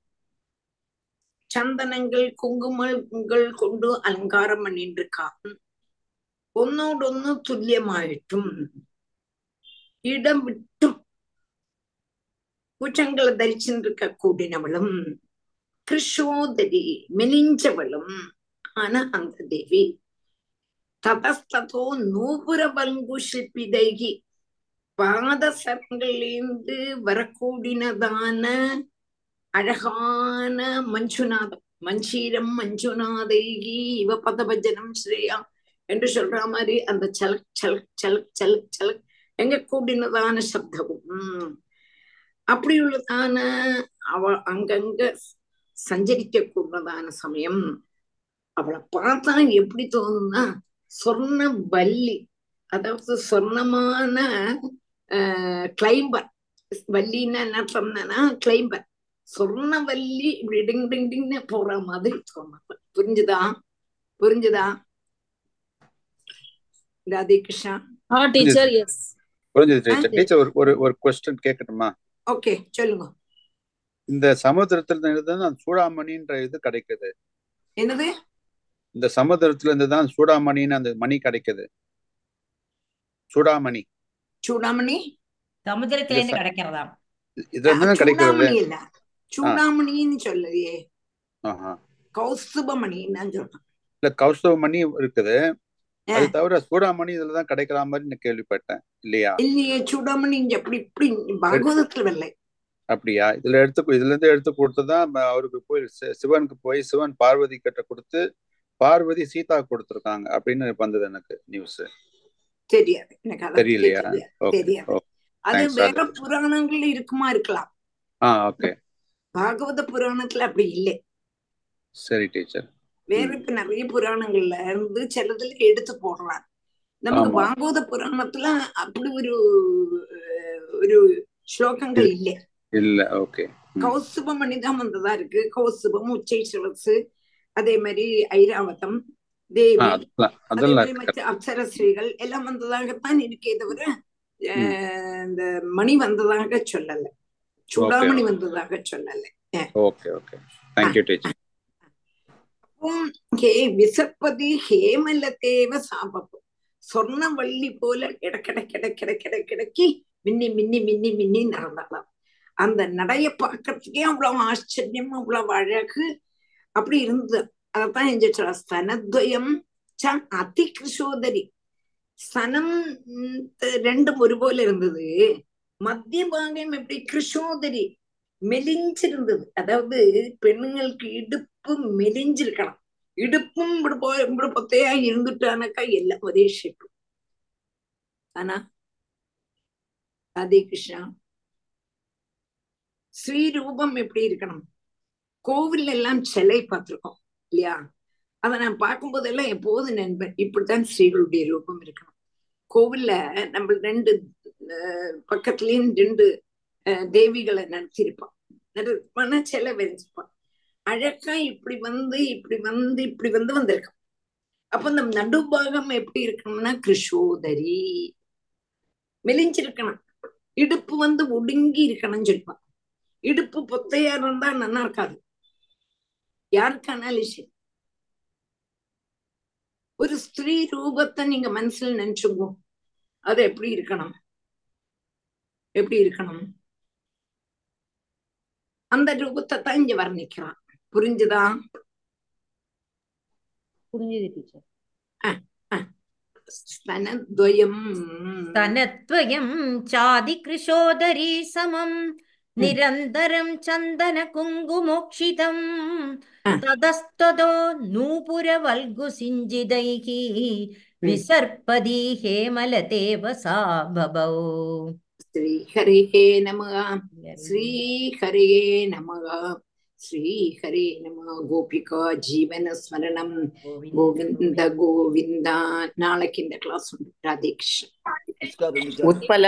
சந்தனங்கள் കുങ്കുമങ്ങൾ കൊണ്ട് അലങ്കാരം പണിണ്ടിരിക്കാം ഒന്നോടൊന്ന് തുല്യമായിട്ടും ഇടം വിട്ടും பூச்சங்களை தரிச்சுருக்க கூடினவளும் கிருஷோதரி மெலிஞ்சவளும் ஆன அந்த தேவி ததஸ்ததோ நூபுர பங்கு சிற்பிதைகி பாதசரங்களிலிருந்து வரக்கூடினதான அழகான மஞ்சுநாதம் மஞ்சீரம் மஞ்சுநாதைகி இவ பதபஜனம் ஸ்ரேயா என்று சொல்ற மாதிரி அந்த சலக் சலக் சலக் சலக் சலக் எங்க கூடினதான சப்தமும் உம் அப்படி உள்ளதான அவ அங்கங்க சஞ்சரிக்க கூடதான சமயம் அவளை பார்த்தா எப்படி தோணும்னா சொர்ண வள்ளி அதாவது சொர்ணமான கிளைம்பர் வள்ளின்னா என்ன சொன்னா கிளைம்பர் சொர்ணவல்லி இப்படி டிங் டிங் டிங்னு போற மாதிரி தோணுது புரிஞ்சுதா புரிஞ்சுதா ராதே கிருஷ்ணா ஆ டீச்சர் எஸ் புரிஞ்சது டீச்சர் டீச்சர் ஒரு ஒரு ஒரு கொஸ்டின் கேட்கட்டுமா ஓகே சொல்லுங்க இந்த சமுத்திரத்துல இருந்து தான் அந்த சூடாமணின்ற இது கிடைக்குது என்னது இந்த சமுத்திரத்துல இருந்து தான் சூடாமணின்னு அந்த மணி கிடைக்குது சூடாமணி சூடாமணி சமுத்திரத்துல இருந்து கிடைக்கிறதாம் இதுல இருந்து தான் கிடைக்கிறது சூடாமணி இல்ல சூடாமணின்னு சொல்லலையே ஆஹா. கௌஸ்துபமணின்னு தான் சொல்றேன் இல்ல கௌஸ்தவ மணி இருக்குது ஆ. அது தவிர சூடாமணி இதுல தான் கிடைக்கிற மாதிரி நான் கேள்விப்பட்டேன் இல்லையா இல்லையே சூடாமணி இங்க அப்படி இப்படி பாகவதத்துல வரல அப்படியா இதுல எடுத்து இதுல இருந்து எடுத்து கொடுத்துதான் ம- அவருக்கு போய் சி- சிவனுக்கு போய் சிவன் பார்வதி கிட்ட கொடுத்து பார்வதி சீதா கொடுத்துருக்காங்க அப்படின்னு வந்தது எனக்கு நியூஸ் தெரியாது எனக்கு அதை பத்தி தெரியலையா தெரியாது ஓகே தெரியாது ஓ அது தேங்க்ஸ் வேற அது புராணங்கள்ல இருக்குமா இருக்கலாம் ஆ ஓகே பாகவத புராணத்துல அப்படி இல்லை சரி டீச்சர் வேற ம் இப்ப நிறைய புராணங்கள்ல இருந்து சிலதுல எடுத்து போடுறாங்க நமக்கு ஆமா பாகவத புராணத்துல அப்படி ஒரு அஹ், ஒரு ஸ்லோகங்கள் இல்- இல்லை இல்ல ஓகே ம் கௌசுபமணி தான் வந்ததா இருக்கு கௌசுபம் உச்சை சிவசு அதே மாதிரி ஐராவதம் ஆ தேவி அதெல்லாம் அதே அதெல்லாம் மாதிரி இருக்கு மற்ற அப்சரஸ்ரீகள் எல்லாம் வந்ததாகத்தான் இருக்கே தவிர ம் அஹ், இந்த மணி வந்ததாக சொல்லல ஓகே சூடாமணி வந்ததாக சொல்லல அஹ், ஓகே ஓகே தேங்க்யூ டீச்சர் அப்பவும் ஹே விசப்பதி ஹேமலதேவ சாபப்பு சொர்ண வள்ளி போல கிடக்கிட கிடக்கிட கிடக்கிடக்கி மின்னி மின்னி மின்னி மின்னி நடந்தாளாம் அந்த நடைய பார்க்கறதுக்கே அவ்வளவு ஆச்சரியம் அவ்வளவு அழகு அப்படி இருந்தது அதைத்தான் எங்க சொல்ற ஸ்தனத்வயம் ச அதிகிருஷோதரி ஸ்தனம் ம், த- ரெண்டும் ஒருപോലെ இருந்தது மத்திய பாகம் எப்படி கிருஷோதரி மெலிஞ்சிருந்தது அதாவது பெண்ணுங்களுக்கு இடுப்பு மெலிஞ்சிருக்கலாம் இடுப்பும் இப்படி போ இப்படி பொத்தையா இருந்துட்டானாக்கா எல்லாம் ஒரே ஷேப்பு ஆனா ராதே கிருஷ்ணா ஸ்ரீரூபம் எப்படி இருக்கணும் கோவில் எல்லாம் சிலை பார்த்திருக்கோம் இல்லையா அதை நான் பார்க்கும்போதெல்லாம் எப்போதும் நண்பன் இப்படித்தான் ஸ்ரீகளுடைய ரூபம் இருக்கணும் கோவில்ல நம்ம ரெண்டு அஹ், பக்கத்துலயும் ரெண்டு அஹ், தேவிகளை நடத்தியிருப்பான் நடப்பான சிலை வரைஞ்சிருப்பான் அழகா இப்படி வந்து இப்படி வந்து இப்படி வந்து வந்திருக்கான் அப்ப இந்த நடுபாகம் எப்படி இருக்கணும்னா கிருஷோதரி மெலிஞ்சிருக்கணும் இடுப்பு வந்து ஒடுங்கி இருக்கணும்னு சொல்லுவான் இடுப்பு பொத்தையா இருந்தா நல்லா இருக்காது யாருக்கானாலும் சரி ஒரு ஸ்திரீ ரூபத்தை நீங்க மனசுல நினைச்சுக்கோ அது எப்படி இருக்கணும் எப்படி இருக்கணும் அந்த ரூபத்தை தான் இங்க வர்ணிக்கிறான் புரிஞ்சுதா புரிஞ்சுது டீச்சர் ஸ்தனத்வயம் स्तनद्वयं चादिकृशोदरी समं निरन्तरं चन्दनकुङ्कुमोक्षितम् हा. ततस्ततो नूपुरवल्गुसिञ्जितैः विसर्पदी हेमलतेव सा बभौ ஸ்ரீஹரே நமக ஸ்ரீஹரே நமக ஸ்ரீஹரே நம கோபிகா ஜீவன ஸ்மரணம் கோவிந்த கோவிந்தா நாளைக்கு இந்த கிளாஸ் உண்டு ராதேகிருஷ்ணன் நமஸ்காரம் டீச்சர் உத்பல